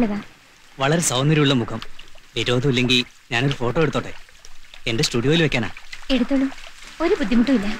ഇഷ്ടമുള്ളതാ വളരെ സൗന്ദര്യമുള്ള മുഖം വിരോധം ഇല്ലെങ്കിൽ ഞാനൊരു ഫോട്ടോ എടുത്തോട്ടെ എന്റെ സ്റ്റുഡിയോയിൽ വെക്കാനാ എടുത്തോളൂ ഒരു ബുദ്ധിമുട്ടും ഇല്ല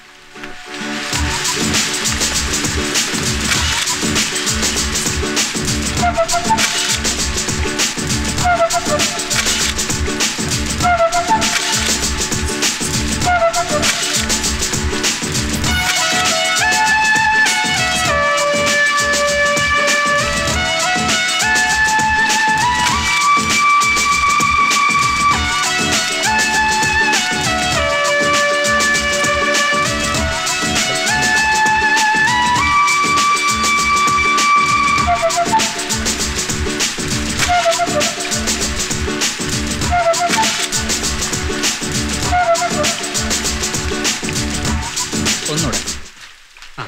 ഒന്നുകൂടെ ആ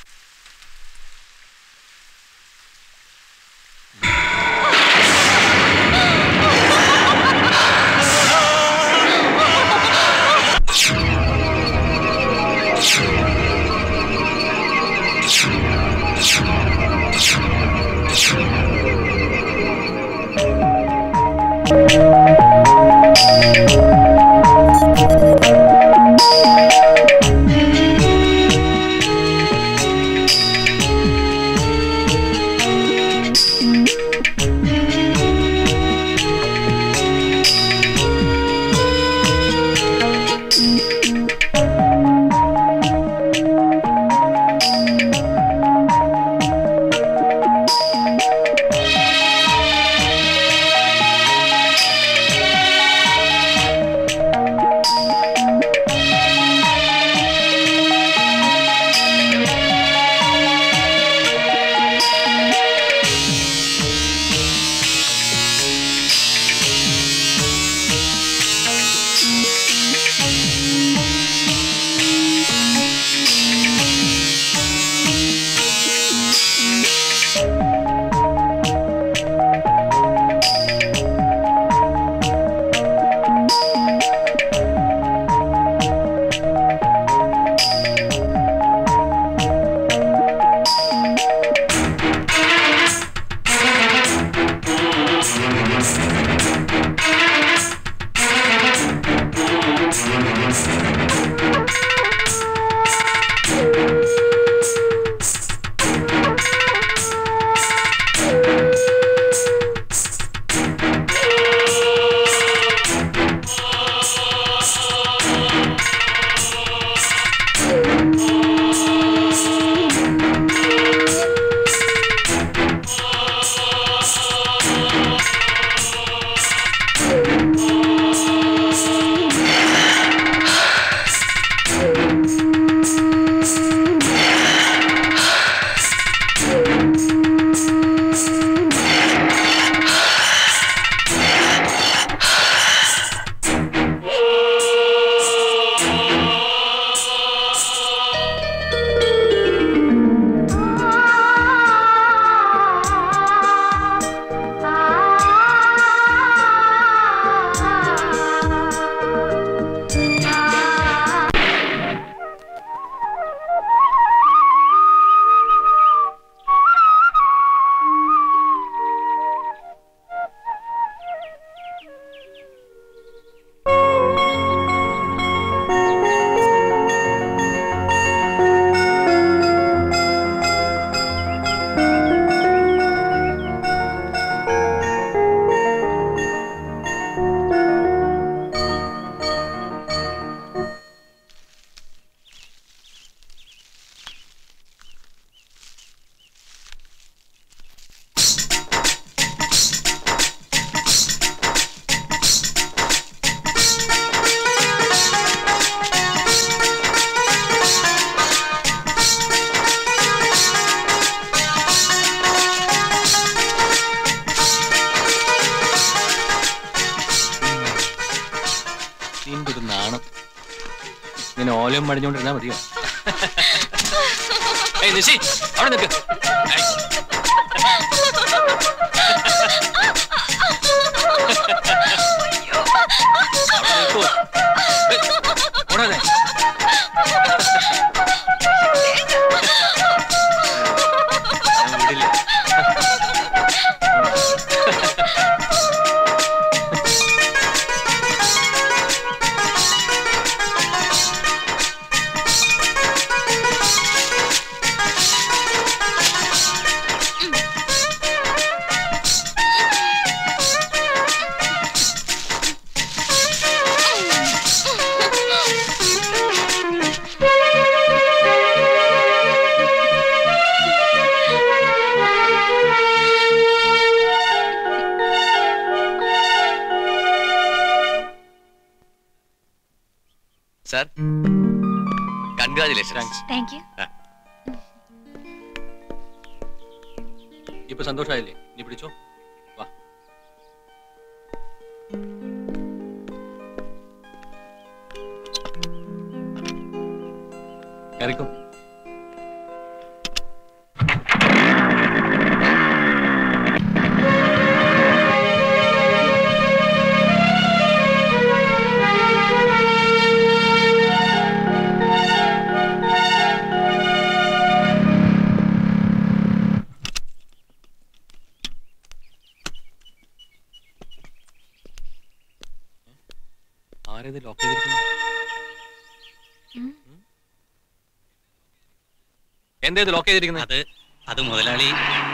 നിന്റെ നാണം ഇങ്ങനെ ഓലം മടിഞ്ഞോണ്ടിരുന്നാ മതിയോ ഏയ് നിശി അവിടെ നിൽക്ക് ഏയ്. അവിടെ നിൽക്കൂ. ഏയ്, ഓടാതെ. ഞാൻ വിടില്ല. സാർ കൺഗ്രാചുലേഷൻ താങ്ക് യു ഇപ്പൊ സന്തോഷമായില്ലേ നീ പിടിച്ചോ വാ കയറിക്കോ ആരേത് ലോക്ക് ചെയ്തിരിക്കുന്നു എന്തേത് ലോക്ക് ചെയ്തിരിക്കുന്നത് അത് അത് മുതലാളി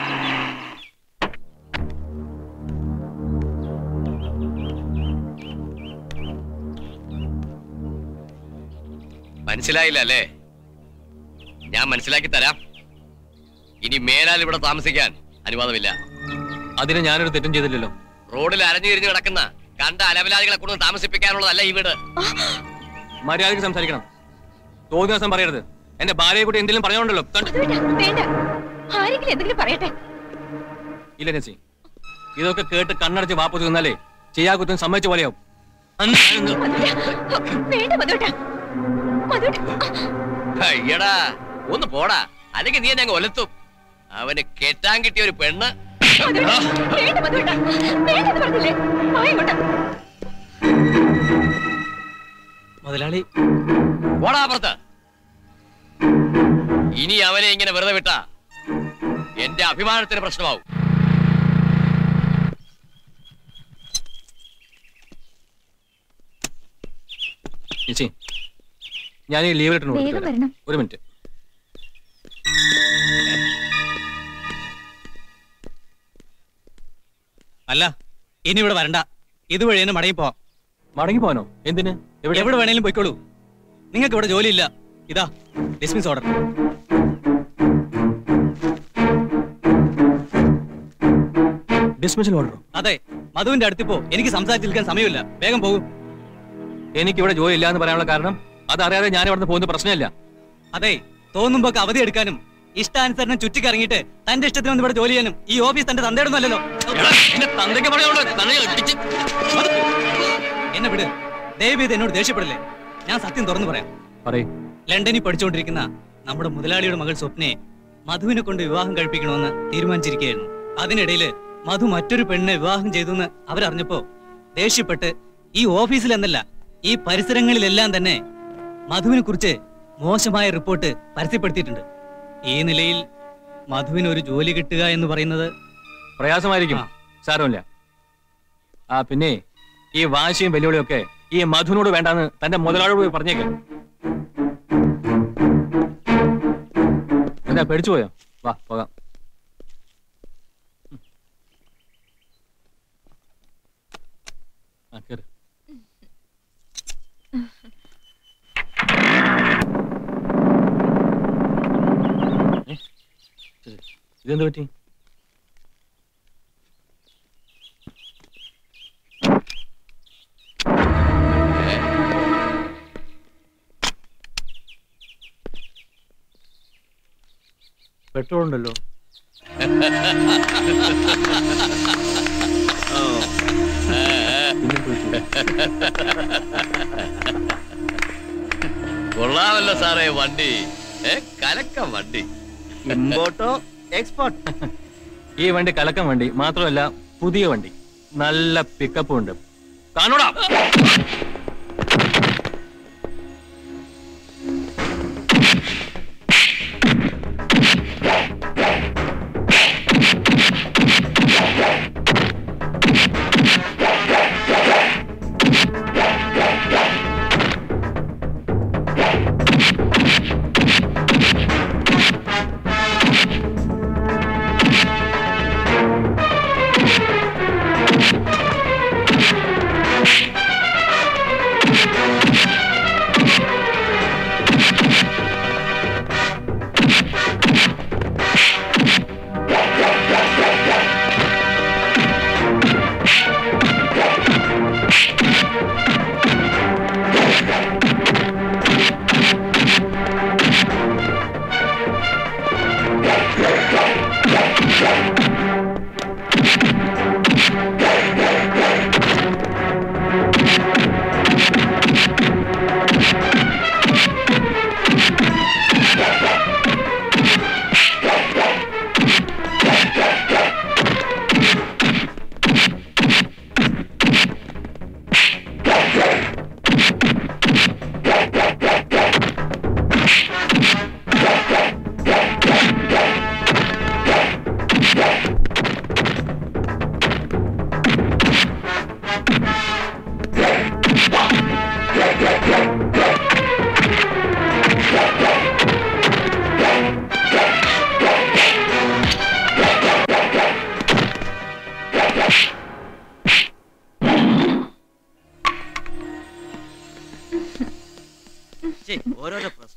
മനസ്സിലായില്ല അല്ലേ ഞാൻ മനസ്സിലാക്കി തരാം ഇനി മേലാൽ ഇവിടെ താമസിക്കാൻ അനുവാദമില്ല അതിന് ഞാനൊരു തെറ്റും ചെയ്തില്ലല്ലോ റോഡിൽ അരഞ്ഞു തിരിഞ്ഞു കിടക്കുന്ന കണ്ട അലവലാദികളെ കൊണ്ട് താമസിപ്പിക്കാനുള്ളതല്ല ഈ വീട് മര്യാദയ്ക്ക് സംസാരിക്കണം തോന്നിയ ദിവസം പറയരുത് എന്റെ ഭാര്യയെ കൂടി എന്തെങ്കിലും പറഞ്ഞോണ്ടല്ലോ തണ്ട്- വേണ്ട ആരെങ്കിലും എന്തെങ്കിലും പറയട്ടെ ഇല്ല നസി ഇതൊക്കെ കേട്ട് കണ്ണടച്ച് വാപ്പു തിന്നാലേ ചെയ്യാ കുറ്റം സമ്മതിച്ച പോലെയാവും അന്ന് ഞാനൊന്ന് മധുവേട്ട വേണ്ട മധുവേട്ട മധുവേട്ട അയ്യടാ ഒന്ന് പോടാ അല്ലെങ്കിൽ നീ ഞങ്ങൾ ഒലത്തും അവന് കെട്ടാൻ കിട്ടിയ ഒരു പെണ്ണ് മധുവേട്ട വേണ്ട മധുവേട്ട വേണ്ടെന്ന് പറഞ്ഞില്ലേ വായിക്കോട്ടെ മുതലാളി പോടാ അപ്പുറത്ത് ഇനി അവനെ ഇങ്ങനെ വെറുതെ വിട്ടാ എന്റെ അഭിമാനത്തിന് പ്രശ്നമാവും ചേച്ചി ഞാൻ ഈ ലീവ് ലെറ്റർ വേഗം വരണം ഒരു മിനിറ്റ് അല്ല ഇനി ഇവിടെ വരണ്ട ഇതുവഴി തന്നെ മടങ്ങി പോവാം മടങ്ങി പോകാനോ എന്തിന് എവിടെ എവിടെ വേണേലും പോയിക്കോളൂ നിങ്ങൾക്ക് ഇവിടെ ജോലിയില്ല ഇതാ ഡിസ്മിസ് ഓർഡർ ഡിസ്മിഷൽ ഓർഡറോ അതെ മധുവിന്റെ അടുത്തിപ്പോ എനിക്ക് സംസാരിച്ച് നിൽക്കാൻ സമയമില്ല വേഗം പോകും എനിക്ക് ഇവിടെ ജോലി ഇല്ല എന്ന് പറയാനുള്ള കാരണം അതറിയാതെ ഞാൻ ഇവിടെ പോകുന്ന പ്രശ്നമില്ല അതെ തോന്നുമ്പോ അവധി എടുക്കാനും ഇഷ്ടാനുസരണം ചുറ്റിക്കറങ്ങിയിട്ട് തന്റെ ഇഷ്ടത്തിന് വന്ന് ഇവിടെ ജോലി ചെയ്യാനും ഈ ഓഫീസ് തന്റെ തന്തയിടുന്നല്ലോ എടാ, എന്റെ തന്തയ്ക്ക് പറയാനുള്ളത് തന്നെ ഇടിച്ച് എന്നെ വിട് ദയവ് ചെയ്ത് എന്നോട് ദേഷ്യപ്പെടില്ലേ ഞാൻ സത്യം തുറന്നു പറയാം പറയേ ലണ്ടനിൽ പഠിച്ചുകൊണ്ടിരിക്കുന്ന നമ്മുടെ മുതലാളിയുടെ മകൾ സ്വപ്നയെ മധുവിനെ കൊണ്ട് വിവാഹം കഴിപ്പിക്കണമെന്ന് തീരുമാനിച്ചിരിക്കുകയായിരുന്നു അതിനിടയില് മധു മറ്റൊരു പെണ്ണിനെ വിവാഹം ചെയ്തെന്ന് അവരറിഞ്ഞപ്പോ ദേഷ്യപ്പെട്ട് ഈ ഓഫീസിൽ എന്നല്ല ഈ പരിസരങ്ങളിലെല്ലാം തന്നെ മധുവിനെ കുറിച്ച് മോശമായ റിപ്പോർട്ട് പരസ്യപ്പെടുത്തിയിട്ടുണ്ട് ഈ നിലയിൽ മധുവിന് ഒരു ജോലി കിട്ടുക എന്ന് പറയുന്നത് പ്രയാസമായിരിക്കും ആ. സാരമില്ല ആ പിന്നെ ഈ വാശിയും വെല്ലുവിളിയും ഒക്കെ ഈ മധുവിനോട് വേണ്ടാന്ന് തന്റെ മുതലാളിയോട് പോയി പറഞ്ഞേക്ക് എന്താ പേടിച്ചു പോയോ വാ പോകാം ഉം. ആ കേറ് ഏ? ശരി. ഇതെന്ത് പറ്റി പെട്രോൾ ഉണ്ടല്ലോ പിന്നെ ചോദിച്ചു കൊള്ളാമല്ലോ സാറേ വണ്ടി ഏ കലക്കം വണ്ടി ഇമ്പോർട്ടോ എക്സ്പോർട്ട് ഈ വണ്ടി കലക്കം വണ്ടി മാത്രമല്ല പുതിയ വണ്ടി നല്ല പിക്കപ്പും ഉണ്ട് കാണൂടാ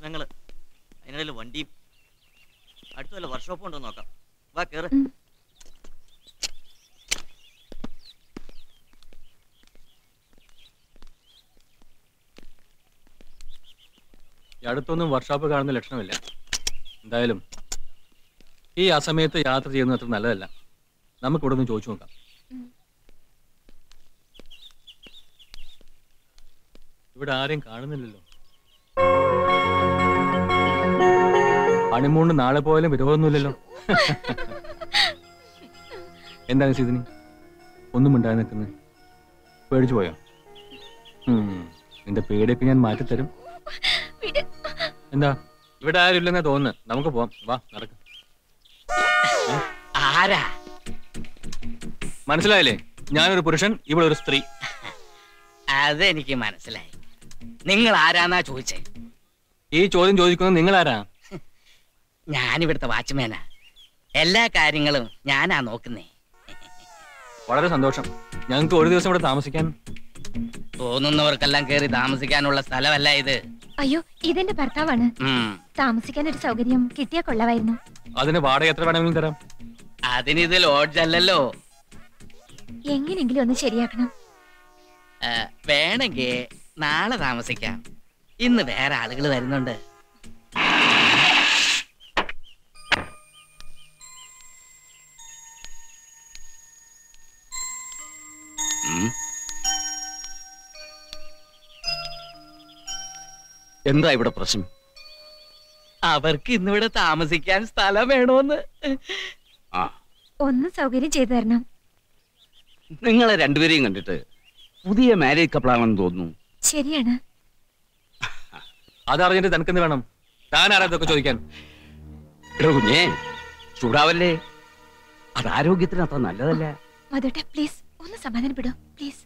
പ്രശ്നങ്ങള് അതിനിടയിൽ വണ്ടിയും അടുത്ത വല്ല വർക്ക്ഷോപ്പ് ഉണ്ടോ നോക്കാം വാ കേറ് ഉം. ഈ അടുത്തൊന്നും വർക്ക്ഷോപ്പ് കാണുന്ന ലക്ഷണമില്ല എന്തായാലും ഈ അസമയത്ത് യാത്ര ചെയ്യുന്നത് അത്ര നല്ലതല്ല നമുക്ക് ഇവിടെ നിന്ന് ചോദിച്ചു നോക്കാം ഇവിടെ ആരെയും കാണുന്നില്ലല്ലോ ഹണിമൂണ് നാളെ പോയാലും വിരോധമൊന്നുമില്ലല്ലോ എന്താണ് സീതിനി ഒന്നും ഉണ്ടായി നിൽക്കുന്നത് പേടിച്ചു പോയോ ഉം, നിന്റെ പേടിയൊക്കെ ഞാൻ മാറ്റിത്തരും വിട്. എന്താ ഇവിടെ ആരും ഇല്ലെന്നാ തോന്നുന്നു നമുക്ക് പോവാം വാ നടക്ക ആരാ മനസ്സിലായില്ലേ ഞാനൊരു പുരുഷൻ ഇവളൊരു സ്ത്രീ അതെനിക്ക് മനസ്സിലായി നിങ്ങൾ ആരാന്നാ ചോദിച്ചേ ഈ ചോദ്യം ചോദിക്കുന്നത് നിങ്ങളാരാ ഞാനിവിടുത്തെ വാച്ച്മാനാ എല്ലാ കാര്യങ്ങളും ഞാനാ നോക്കുന്നേ വളരെ സന്തോഷം ഞങ്ങൾക്ക് ഒരു ദിവസം ഇവിടെ താമസിക്കാൻ തോന്നുന്നവർക്കെല്ലാം കയറി താമസിക്കാനുള്ള സ്ഥലമല്ല ഇത് അയ്യോ ഇതെന്റെ ഭർത്താവാണ് ഉം. താമസിക്കാൻ ഒരു സൗകര്യം കിട്ടിയാ കൊള്ളാമായിരുന്നു അതിന് വാടക എത്ര വേണമെങ്കിലും തരാം അതിനിത് ലോഡ്ജ് അല്ലല്ലോ എങ്ങനെയെങ്കിലും ഒന്ന് ശരിയാക്കണം ആ, വേണമെങ്കിൽ നാളെ താമസിക്കാം ഇന്ന് വേറെ ആളുകൾ വരുന്നുണ്ട് ഉം. എന്താ ഇവിടെ പ്രശ്നം അവർക്ക് ഇന്നിവിടെ താമസിക്കാൻ സ്ഥലം വേണോന്ന് ആ ഒന്ന് സൗകര്യം ചെയ്തു തരണം നിങ്ങളെ രണ്ടുപേരെയും കണ്ടിട്ട് പുതിയ മാരേജ് കപ്പിളാണെന്ന് തോന്നുന്നു ശരിയാണ് അതറിഞ്ഞിട്ട് തനിക്കെന്ന് വേണം താൻ ആരാ ഇതൊക്കെ ചോദിക്കാൻ എടോ കുഞ്ഞേ ചൂടാവല്ലേ അത് ആരോഗ്യത്തിന് അത്ര നല്ലതല്ല മധുട്ട പ്ലീസ് ഒന്ന് സമാധാനപ്പെടൂ പ്ലീസ്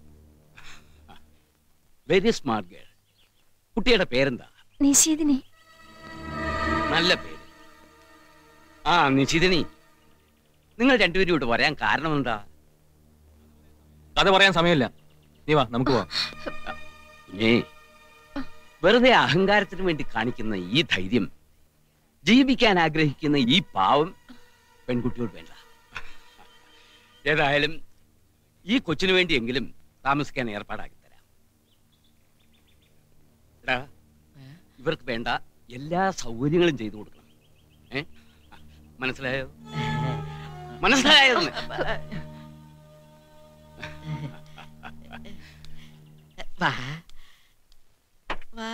വെരി സ്മാർട്ട് ഗേൾ കുട്ടിയുടെ പേരെന്താ നിഷേധിനി നല്ല പേര് ആ നിശിതിനി നിങ്ങൾ രണ്ടുപേരും ഇവിടെ വരാൻ കാരണം എന്താ കഥ പറയാൻ സമയമില്ല നീ വാ നമുക്ക് പോവാം കുഞ്ഞേ വെറുതെ അഹങ്കാരത്തിന് വേണ്ടി കാണിക്കുന്ന ഈ ധൈര്യം ജീവിക്കാൻ ആഗ്രഹിക്കുന്ന ഈ പാവം പെൺകുട്ടിയോട് വേണ്ട ഏതായാലും ഈ കൊച്ചിനു വേണ്ടിയെങ്കിലും താമസിക്കാൻ ഏർപ്പാടാക്കി തരാം എടാ ഇവർക്ക് വേണ്ട എല്ലാ സൗകര്യങ്ങളും ചെയ്തു കൊടുക്കണം ഏ മനസ്സിലായോ മനസ്സിലായോ എന്ന്? വാ വാ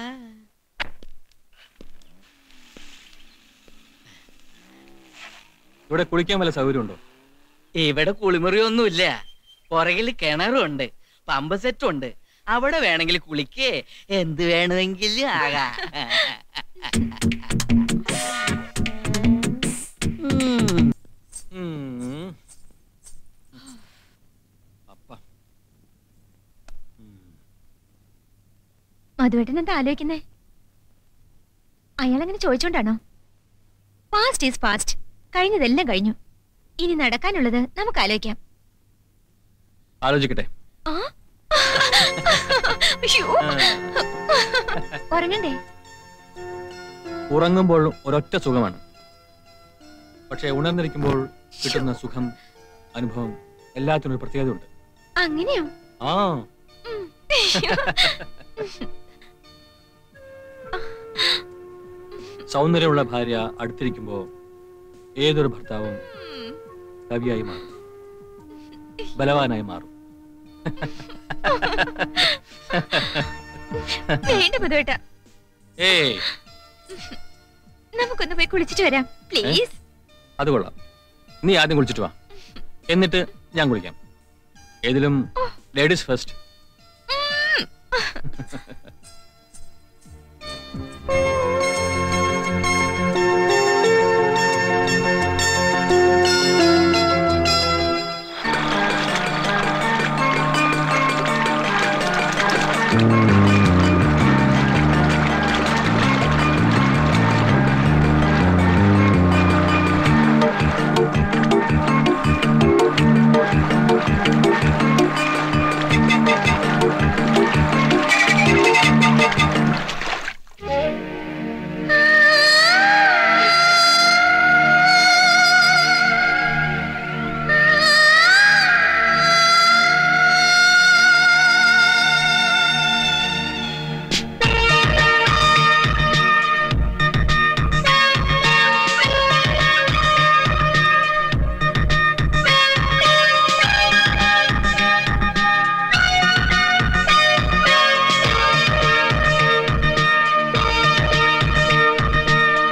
ഇവിടെ കുളിക്കാൻ വല്ല സൗകര്യമുണ്ടോ ഇവിടെ കുളിമുറിയൊന്നുമില്ല പുറകിൽ കിണറുണ്ട് പമ്പ് സെറ്റ് ഉണ്ട് അവിടെ വേണമെങ്കിൽ കുളിക്കേ എന്ത് വേണമെങ്കിലും ആകാ ഉം. ഉം. അപ്പ മധുവേട്ടൻ എന്താ ആലോചിക്കുന്നേ അയാളങ്ങനെ ചോദിച്ചോണ്ടാണോ പാസ്റ്റ് ഈസ് പാസ്റ്റ് കഴിഞ്ഞതെല്ലാം കഴിഞ്ഞു ഇനി നടക്കാനുള്ളത് നമുക്ക് ആലോചിക്കാം ആലോചിക്കട്ടെ ആ? അയ്യോ. ഉറങ്ങണ്ടേ ഉറങ്ങുമ്പോൾ ഒരൊറ്റ സുഖമാണ് പക്ഷെ ഉണർന്നിരിക്കുമ്പോൾ കിട്ടുന്ന സുഖം അനുഭവം എല്ലാത്തിനും ഒരു പ്രത്യേകതയുണ്ട് അങ്ങനെയോ ആ ഉം. അയ്യോ. സൗന്ദര്യമുള്ള ഭാര്യ അടുത്തിരിക്കുമ്പോ ഏതൊരു ഭർത്താവും ഉം. കവിയായി മാറും ബലവാനായി മാറും വേണ്ട മധുവേട്ട ഏയ് നമുക്കൊന്ന് പോയി കുളിച്ചിട്ട് വരാം പ്ലീസ് അത് കൊള്ളാം നീ ആദ്യം കുളിച്ചിട്ട് വാ എന്നിട്ട് ഞാൻ കുളിക്കാം ഏതിലും ലേഡീസ് ഫസ്റ്റ്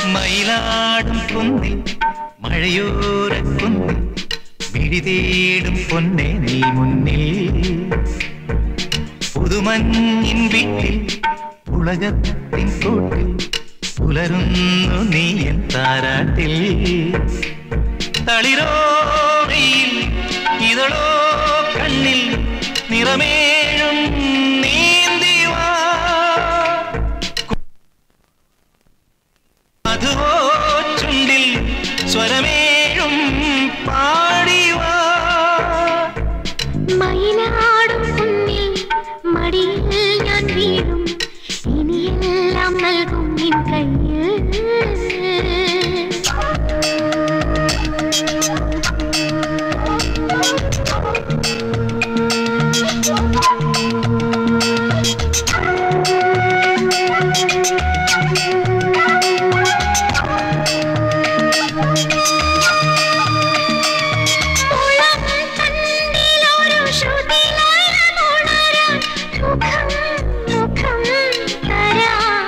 മയിലാടും കുന്നിൽ മഴയോര കുന്നിൽ വിഴിതേടും പൊന്നെ നീ മുന്നിൽ പുതുമഞ്ഞിൻ വീട്ടിൽ ഉലകത്തിൻ കൂട്ടിൽ പുലരുന്നു നീ എൻ താരാട്ടിൽ തളിരോ വെയിൽ ഇതളോ കണ്ണിൽ നിറമേഴും നീന്തിവാ മധുവോ ചുണ്ടിൽ സ്വരമേഴും പാടിവാ മയിലാടും കുന്നിൽ മടിയിൽ ഞാൻ വീഴും ഇനിയെല്ലാം നൽകും നിൻ കയ്യിൽ മുളം തന്നിലൊരു ശ്രുതിലയമുണരാൻ മുഖം മുഖം തരാം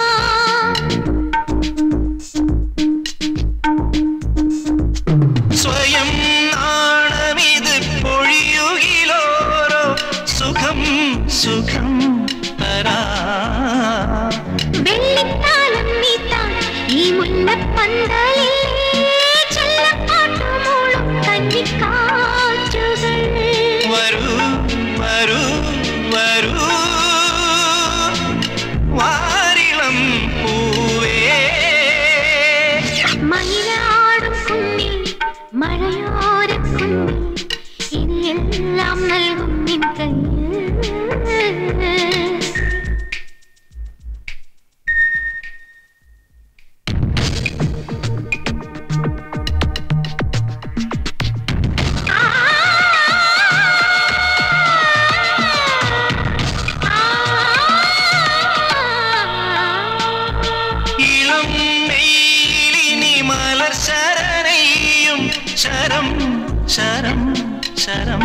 സ്വയം നാണമിത് പൊഴിയുകിലോരോ സുഖം സുഖം തരാ വെള്ളിത്താലം നീത്താൻ ഈ മുല്ലപ്പന്തലിൽ ചെല്ലപ്പാട്ടുമൂളും കന്നിക്കാറ്റുകൾ വരൂ വരൂ വരൂ വാരിളം പൂവേ മയിലാടും കുന്നിൽ മഴയോര കുന്നിൽ ഇനിയെല്ലാം നൽകും നിൻ കയ്യിൽ ഇളം മെയിലിനി മലർ ശരணைയും ശരം ശരം ശരം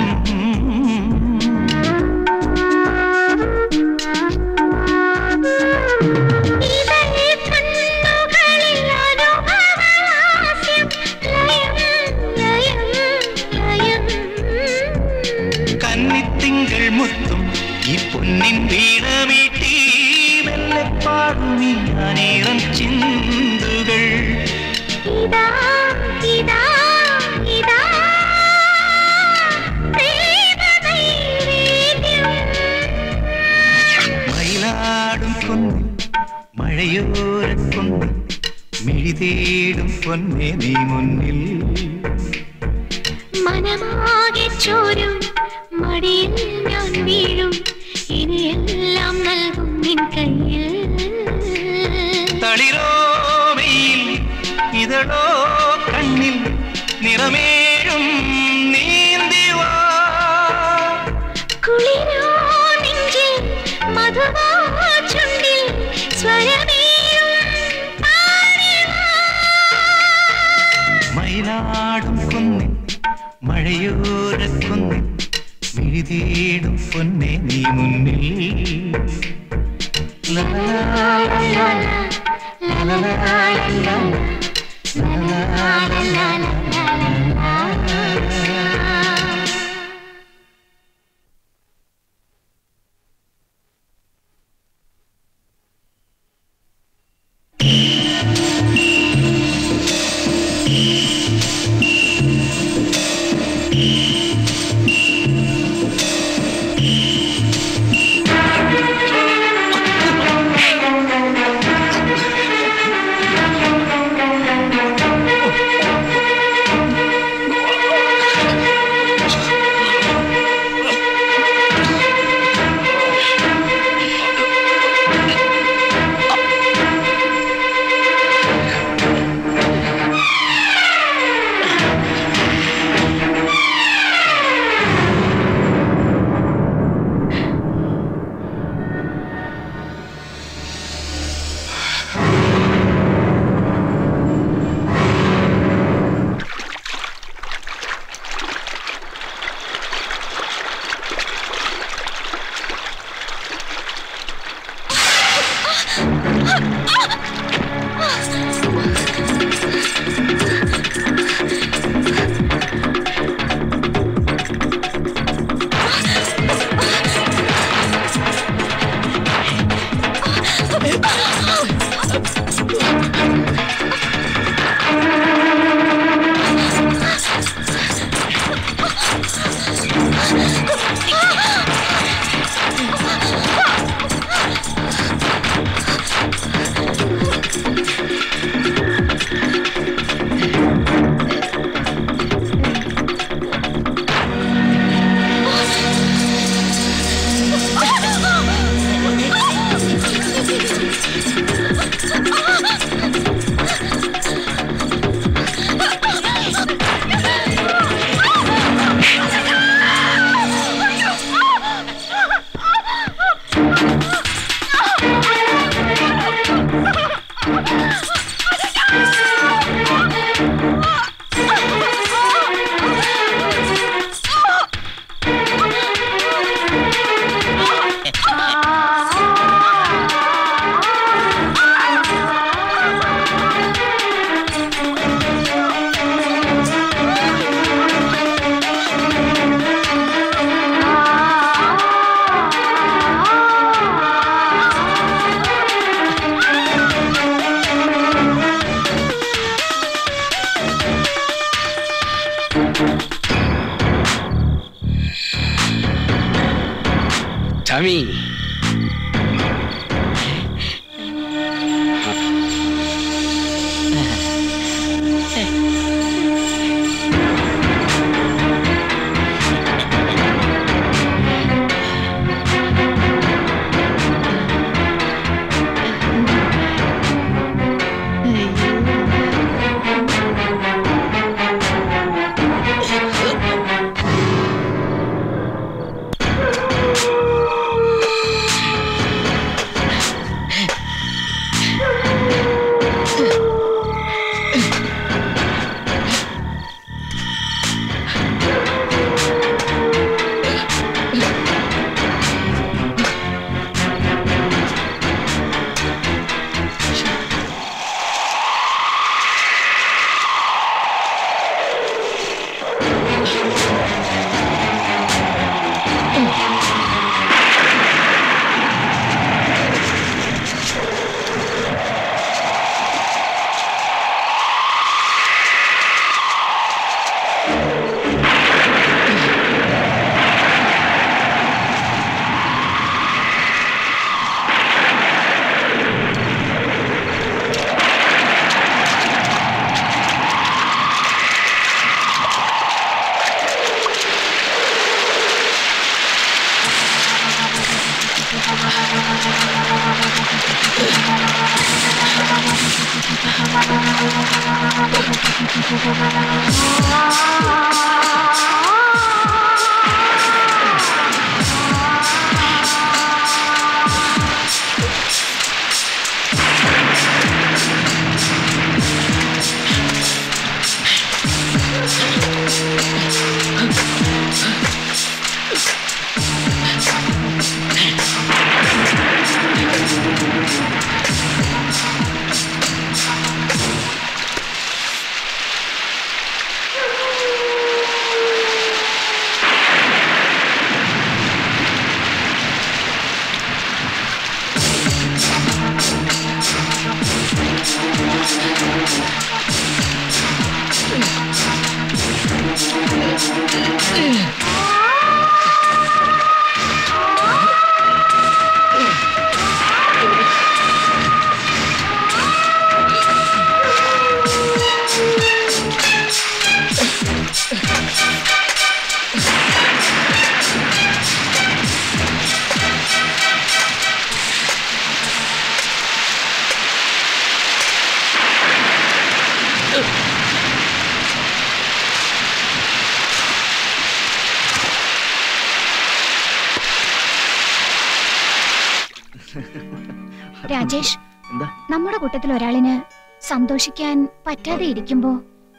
ഇതൾ കണ്ണുകളിൽ അനുഭവഹാസ്യം ലയം ലയം ലയം കന്നിത്തിങ്കൾ മുത്തും ഈ പൊന്നിൻ വീണമീട്ടി മെല്ലെ പാടുമീ അനേറം ചിന്തുകൾ ഇതാ ഇതാ ഇതാ പ്രേമ നൈവേദ്യം മയിലാടും കുന്നിൽ മഴയോര കുന്നിൽ മിഴിതേടും പൊന്നെ നീ മുന്നിൽ മനമാകെ ചോരും മടിയിൽ ഞാൻ വീഴും ഇനിയെല്ലാം നൽകും നിൻ കയ്യിൽ തളിരോ വെയിൽ ഇതളോ കണ്ണിൽ നിറമേഴും നീന്തിവാ കുളിരോ നെഞ്ചിൽ മധുവോ ചുണ്ടിൽ സ്വരമേയും പാടിവാ. മയിലാടും കുന്നിൽ മഴയോര കുന്നിൽ മിഴിതേടും പൊന്നെ നീ മുന്നിൽ ലാ, ലാ, ലാ, ലാ, ലാ, ലാ, ലാ, ലാ, ലാ, ലാ. ആ coming. രാജേഷ് എന്താ നമ്മുടെ കൂട്ടത്തിൽ ഒരാളിന് സന്തോഷിക്കാൻ പറ്റാതെ ഇരിക്കുമ്പോ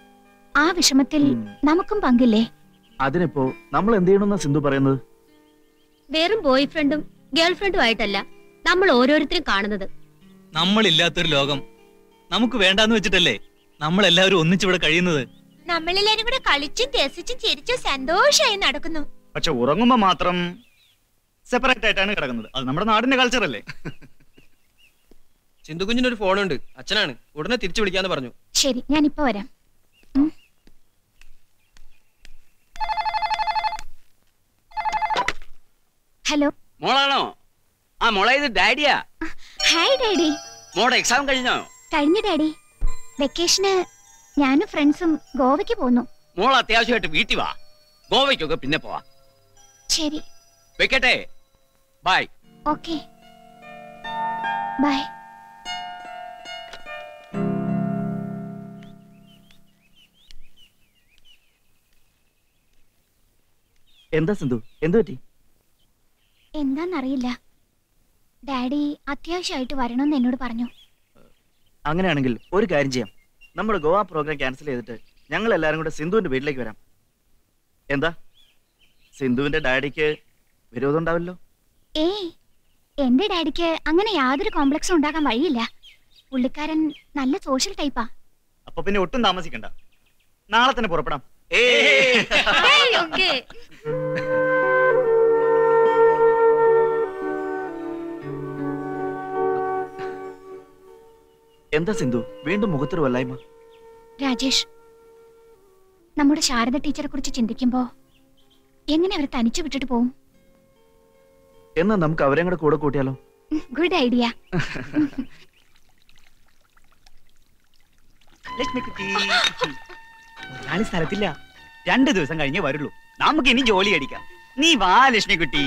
ആ വിഷമത്തിൽ ഉം. നമുക്കും പങ്കില്ലേ അതിനിപ്പോ നമ്മൾ എന്ത് ചെയ്യണമെന്നാ സിന്ധു പറയുന്നത് വെറും ബോയ് ഫ്രണ്ടും ഗേൾ ഫ്രണ്ടും ആയിട്ടല്ല നമ്മൾ ഓരോരുത്തരും കാണുന്നത് നമ്മളില്ലാത്തൊരു ലോകം നമുക്ക് വേണ്ടാന്ന് വെച്ചിട്ടല്ലേ നമ്മൾ എല്ലാവരും ഒന്നിച്ചിവിടെ കഴിയുന്നത് നമ്മളെല്ലാരും കൂടെ കളിച്ചും രസിച്ചും ചിരിച്ചും സന്തോഷമായി നടക്കുന്നു പക്ഷെ ഉറങ്ങുമ്പോ മാത്രം സെപ്പറേറ്റ് ആയിട്ടാണ് കിടക്കുന്നത് അത് നമ്മുടെ നാടിന്റെ കൾച്ചർ അല്ലേ സിന്ധു കുഞ്ഞിന് ഒരു ഫോണുണ്ട് അച്ഛനാണ് ഉടനെ തിരിച്ചു വിളിക്കാന്ന് പറഞ്ഞു ശരി ഞാൻ ഇപ്പൊ വരാം ഹലോ മോളാണോ ആ മോളെ ഇത് ഡാഡിയാ ഹായ് ഡാഡി മോടെ എക്സാം കഴിഞ്ഞോ കഴിഞ്ഞു ഡാഡി വെക്കേഷന് ഞാനും ഫ്രണ്ട്സും ഗോവയ്ക്ക് പോന്നു മോൾ അത്യാവശ്യമായിട്ട് വീട്ടിൽ വാ ഗോവയ്ക്കൊക്കെ പിന്നെ പോവാ ശരി വെക്കട്ടെ ബൈ ഓക്കെ ബൈ എന്താ സിന്ധു എന്തു പറ്റി എന്താന്നറിയില്ല ഡാഡി അത്യാവശ്യമായിട്ട് വരണമെന്ന് എന്നോട് പറഞ്ഞു അങ്ങനെയാണെങ്കിൽ ഒരു കാര്യം ചെയ്യാം നമ്മുടെ ഗോവ പ്രോഗ്രാം ക്യാൻസൽ ചെയ്തിട്ട് ഞങ്ങൾ എല്ലാവരും കൂടെ സിന്ധുവിന്റെ വീട്ടിലേക്ക് വരാം എന്താ സിന്ധുവിന്റെ ഡാഡിക്ക് വിരോധം ഉണ്ടാവില്ലോ ഏയ് എന്റെ ഡാഡിക്ക് അങ്ങനെ യാതൊരു കോംപ്ലക്സും ഉണ്ടാക്കാൻ വഴിയില്ല പുള്ളിക്കാരൻ നല്ല സോഷ്യൽ ടൈപ്പാ അപ്പൊ പിന്നെ ഒട്ടും താമസിക്കണ്ട നാളെ തന്നെ പുറപ്പെടാം എന്താ സിന്ധു വീണ്ടും മുഖത്തൊരു വല്ലായ്മ രാജേഷ് നമ്മുടെ ശാരദ ടീച്ചറെ കുറിച്ച് ചിന്തിക്കുമ്പോ എങ്ങനെ അവരെ തനിച്ചു വിട്ടിട്ട് പോവും എന്നാ നമുക്ക് അവരെയും കൂടെ കൂടെ കൂട്ടിയാലോ ഗുഡ് ഐഡിയ ലക്ഷ്മിക്കുട്ടി ഒരാള് സ്ഥലത്തില്ല രണ്ടു ദിവസം കഴിഞ്ഞേ വരുള്ളൂ നമുക്ക് ഇനി ജോലി അടിക്കാം നീ വാ ലക്ഷ്മിക്കുട്ടി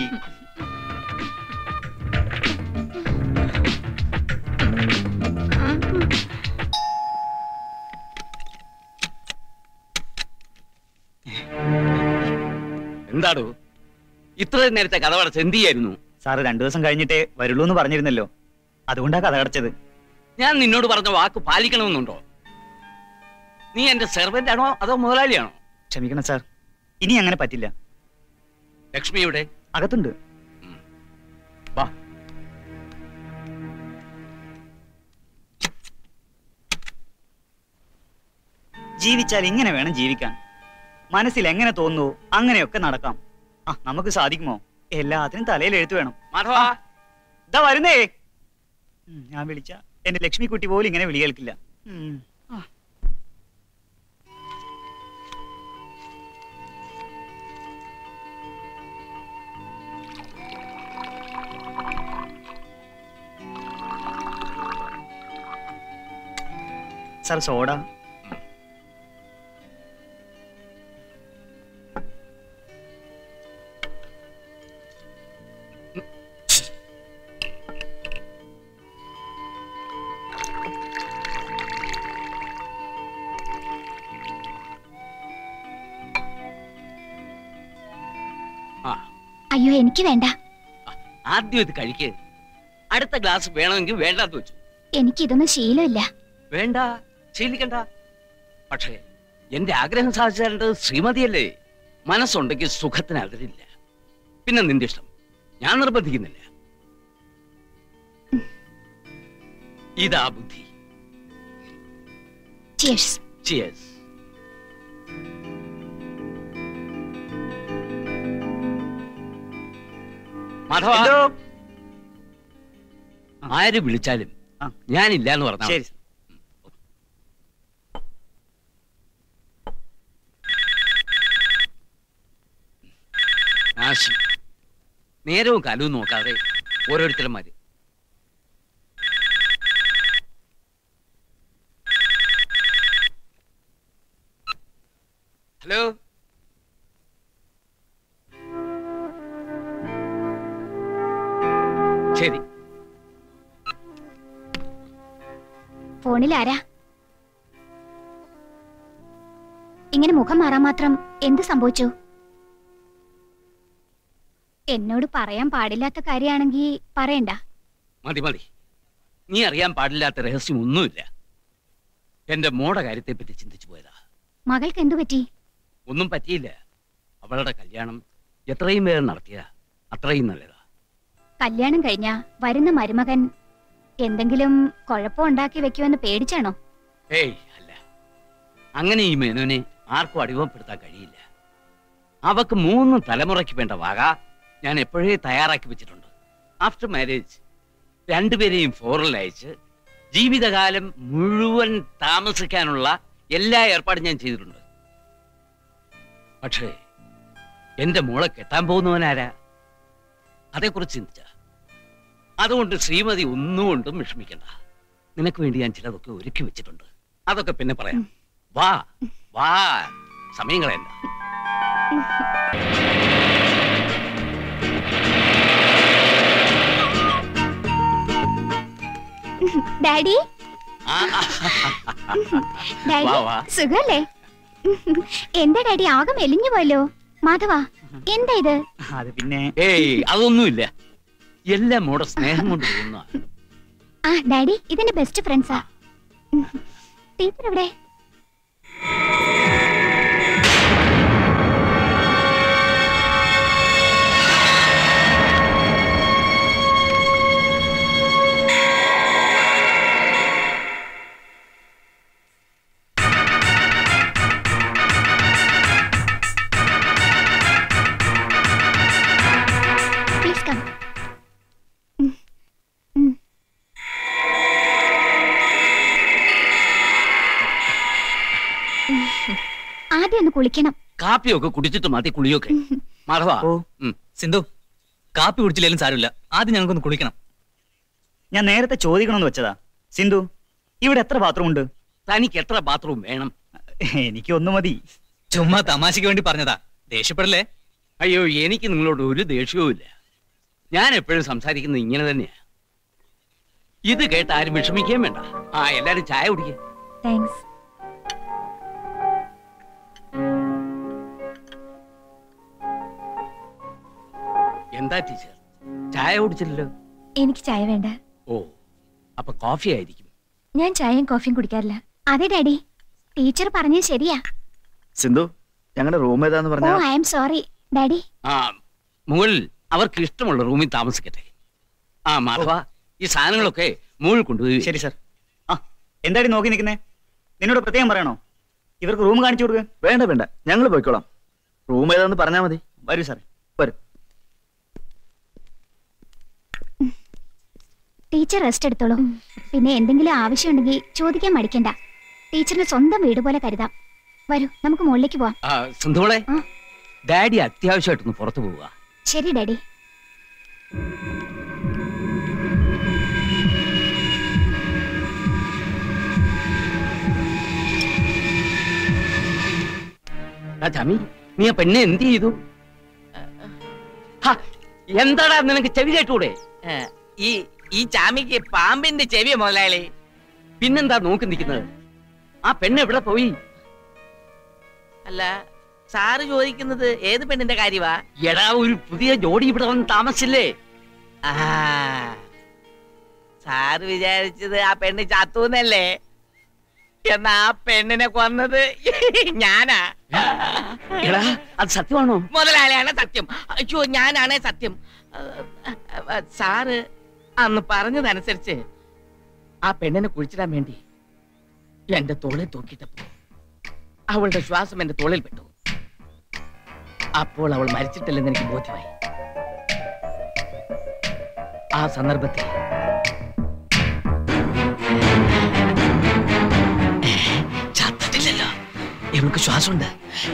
എന്താടോ ഇത്രയും നേരത്തെ കഥ പടച്ച് എന്ത് ചെയ്യായിരുന്നു സാറ് രണ്ടു ദിവസം കഴിഞ്ഞിട്ടേ വരുള്ളൂ എന്ന് പറഞ്ഞിരുന്നല്ലോ അതുകൊണ്ടാ കഥ അടച്ചത് ഞാൻ നിന്നോട് പറഞ്ഞ വാക്ക് പാലിക്കണമെന്നുണ്ടോ നീ എന്റെ സെർവന്റ് ആണോ അതോ മുതലാളിയാണോ ക്ഷമിക്കണം സാർ ഇനി അങ്ങനെ പറ്റില്ല ലക്ഷ്മിയുടെ അകത്തുണ്ട് വാ ജീവിച്ചാൽ ഇങ്ങനെ വേണം ജീവിക്കാൻ മനസ്സിൽ എങ്ങനെ തോന്നുന്നു അങ്ങനെയൊക്കെ നടക്കാം ആ നമുക്ക് സാധിക്കുമോ എല്ലാത്തിനും തലയിൽ എഴുത്ത് വേണം മാധവ ഇതാ വരുന്നേ ഉം, ഞാൻ വിളിച്ച എന്റെ ലക്ഷ്മിക്കുട്ടി പോലും ഇങ്ങനെ വിളി കേൾക്കില്ല ഉം. ആ. സാർ സോഡ ആ അയ്യോ എനിക്ക് വേണ്ട ആദ്യം ഇത് കഴിക്ക് അടുത്ത ഗ്ലാസ് വേണമെങ്കിൽ വേണ്ടാന്ന് വെച്ചു എനിക്കിതൊന്നും ശീലമില്ല വേണ്ട ശീലിക്കണ്ട പക്ഷേ എന്റെ ആഗ്രഹം സാധിച്ചു തരേണ്ടത് ശ്രീമതിയല്ലേ മനസ്സുണ്ടെങ്കിൽ സുഖത്തിന് അതിരില്ല പിന്നെ നിന്റെ ഇഷ്ടം ഞാൻ നിർബന്ധിക്കുന്നില്ല ഇതാ ബുദ്ധി ചിയേഴ്സ് ചിയേഴ്സ് മാധവ ആര് വിളിച്ചാലും ഞാനില്ല എന്ന് പറഞ്ഞാൽ ശരി നാശി നേരവും കാലവും നോക്കാതെ ഓരോരുത്തരന്മാര് ഹലോ ശരി ഫോണിൽ ആരാ ഇങ്ങനെ മുഖം മാറാൻ മാത്രം എന്ത് സംഭവിച്ചു എന്നോട് പറയാൻ പാടില്ലാത്ത കാര്യമാണെങ്കിൽ പറയണ്ട മതി മതി നീ അറിയാൻ പാടില്ലാത്ത രഹസ്യം ഒന്നുമില്ല എന്റെ മോടെ കാര്യത്തെ പറ്റി ചിന്തിച്ചു പോയതാ മകൾക്ക് എന്തു പറ്റി ഒന്നും പറ്റിയില്ല അവളുടെ കല്യാണം എത്രയും വേഗം നടത്തിയതാ അത്രയും നല്ലതാ കല്യാണം കഴിഞ്ഞ വരുന്ന മരുമകൻ എന്തെങ്കിലും കുഴപ്പം ഉണ്ടാക്കി വെക്കുമെന്ന് പേടിച്ചാണോ ഏയ് അല്ല അങ്ങനെ ഈ മേനോനെ ആർക്കും അടിമപ്പെടുത്താൻ കഴിയില്ല അവക്ക് മൂന്ന് തലമുറയ്ക്ക് വേണ്ട വക ഞാൻ എപ്പോഴേ തയ്യാറാക്കി വെച്ചിട്ടുണ്ട് ആഫ്റ്റർ മാരേജ് രണ്ടുപേരെയും ഫോറിൽ അയച്ച് ജീവിതകാലം മുഴുവൻ താമസിക്കാനുള്ള എല്ലാ ഏർപ്പാടും ഞാൻ ചെയ്തിട്ടുണ്ട് പക്ഷേ എന്റെ മോളെ കെട്ടാൻ പോകുന്നവനാരാ അതേക്കുറിച്ച് ചിന്തിച്ച അതുകൊണ്ട് ശ്രീമതി ഒന്നുകൊണ്ടും വിഷമിക്കണ്ട നിനക്ക് വേണ്ടി ഞാൻ ചിലതൊക്കെ ഒരുക്കി വെച്ചിട്ടുണ്ട് അതൊക്കെ പിന്നെ പറയാം വാ വാ സമയം കളയണ്ട ഡാഡി ആ, ഡാഡി വാ, വാ. സുഖല്ലേ എന്താ ഡാഡി ആകെ മെലിഞ്ഞു പോയല്ലോ മാധവ എന്താ ഇത് അത് പിന്നെ ഏയ് അതൊന്നുമില്ല എല്ലാം മോടെ സ്നേഹം കൊണ്ട് തോന്നുന്ന ആ ഡാഡി ഇതെന്റെ ബെസ്റ്റ് ഫ്രണ്ട്സാ ടീച്ചർ എവിടെ പ്ലീസ് കം ആദ്യം ഒന്ന് കുളിക്കണം കാപ്പിയൊക്കെ കുടിച്ചിട്ട് മതി കുളിയൊക്കെ മാധവ ഉം. സിന്ധു കാപ്പി കുടിച്ചില്ലെങ്കിലും സാരമില്ല ആദ്യം ഞങ്ങൾക്കൊന്ന് കുളിക്കണം ഞാൻ നേരത്തെ ചോദിക്കണമെന്ന് വെച്ചതാ സിന്ധു ഇവിടെ എത്ര ബാത്റൂം ഉണ്ട് തനിക്ക് എത്ര ബാത്റൂം വേണം എനിക്ക് ഒന്ന് മതി ചുമ്മാ തമാശയ്ക്ക് വേണ്ടി പറഞ്ഞതാ ദേഷ്യപ്പെടല്ലേ അയ്യോ എനിക്ക് നിങ്ങളോട് ഒരു ദേഷ്യവും ഇല്ല ഞാൻ എപ്പോഴും സംസാരിക്കുന്നത് ഇങ്ങനെ തന്നെയാ ഇത് കേട്ട് ആരും വിഷമിക്കുകയും വേണ്ട ആ എല്ലാരും ചായ കുടിക്കുക താങ്ക്സ് എന്താ ടീച്ചർ ചായ കുടിച്ചില്ലല്ലോ എനിക്ക് ചായ വേണ്ട ഓ അപ്പൊ കോഫി ആയിരിക്കും ഞാൻ ചായയും കോഫിയും കുടിക്കാറില്ല അതെ ഡാഡി ടീച്ചർ പറഞ്ഞത് ശരിയാ സിന്ധു ഞങ്ങളുടെ റൂം ഏതാന്ന് ഓ പറഞ്ഞാ ഐ എം സോറി ഡാഡി ആ മുകളിൽ അവർക്ക് ഇഷ്ടമുള്ള റൂമിൽ താമസിക്കട്ടെ ആ മാധവ ഈ സാധനങ്ങളൊക്കെ മുകളിൽ കൊണ്ടുപോയി ശരി സാർ ആ എന്താടി നോക്കി നിൽക്കുന്നേ നിന്നോട് പ്രത്യേകം പറയണോ ഇവർക്ക് റൂം കാണിച്ചു കൊടുക്കുക വേണ്ട വേണ്ട ഞങ്ങൾ പോയിക്കോളാം റൂം ഏതാന്ന് പറഞ്ഞാ മതി വരൂ സാറേ വരും ടീച്ചർ റെസ്റ്റ് എടുത്തോളൂ പിന്നെ എന്തെങ്കിലും ആവശ്യമുണ്ടെങ്കിൽ ചോദിക്കാൻ മടിക്കണ്ട ടീച്ചറിന് സ്വന്തം വീട് പോലെ കരുതാം വരൂ നമുക്ക് മുകളിലേക്ക് പോവാം ആ, സിന്ധുവളെ ഡാഡി അത്യാവശ്യമായിട്ടൊന്ന് പുറത്തു പോവുക ശരി ഡാഡി ആ ചമി നീ ആ പെണ്ണെ എന്ത് ചെയ്തു ഹ, എന്താടാ നിനക്ക് ചെവി കേട്ടൂടെ ഈ ഈ ചാമിക്ക് പാമ്പിന്റെ ചെവിയ മുതലാളി പിന്നെന്താ നോക്കി നിൽക്കുന്നത് ആ പെണ്ണ് എവിടെ പോയി അല്ല സാറ് ചോദിക്കുന്നത് ഏത് പെണ്ണിന്റെ കാര്യവാ എടാ ഒരു പുതിയ ജോഡി ഇവിടെ വന്ന് താമസിച്ചില്ലേ ആ സാറ് വിചാരിച്ചത് ആ പെണ്ണ് ചത്തൂന്നല്ലേ എന്നാ ആ പെണ്ണിനെ കൊന്നത് ഞാനാ എടാ അത് സത്യമാണോ മുതലാളിയാണ് സത്യം അയ്യോ ഞാനാണേ സത്യം അഹ് അഹ് സാറ് അന്ന് പറഞ്ഞതനുസരിച്ച് ആ പെണ്ണിനെ കുഴിച്ചിടാൻ വേണ്ടി എന്റെ തോളിൽ തൂക്കിട്ടപ്പോ അവളുടെ ശ്വാസം എന്റെ തോളിൽ പെട്ടു അപ്പോൾ അവൾ മരിച്ചിട്ടില്ലെന്ന് എനിക്ക് ബോധ്യമായി ആ സന്ദർഭത്തിൽ ചത്തിട്ടില്ലല്ലോ ഇവൾക്ക് ശ്വാസമുണ്ട്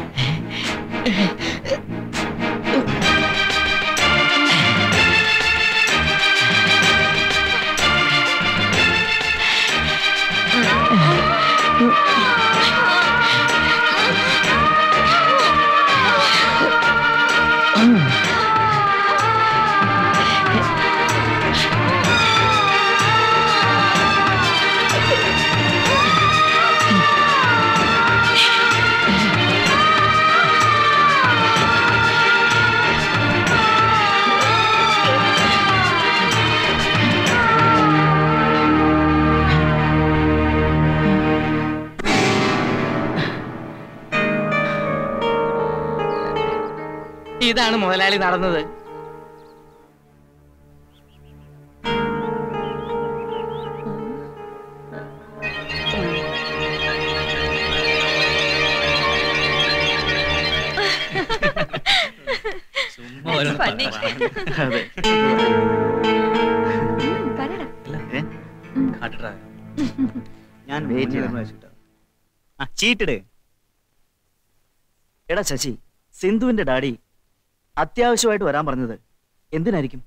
ഇതാണ് മുതലാളി നടന്നത് ചുമ്മാ ഓരോന്ന് Funny. അതെ ഏ? കാട്ടടാ ഞാൻ Wait ചെയ്യണം. വെച്ചിട്ടാ ആ ചീട്ടിട് എടാ ശശി സിന്ധുവിന്റെ ഡാഡി അത്യാവശ്യമായിട്ട് വരാൻ പറഞ്ഞത് എന്തിനായിരിക്കും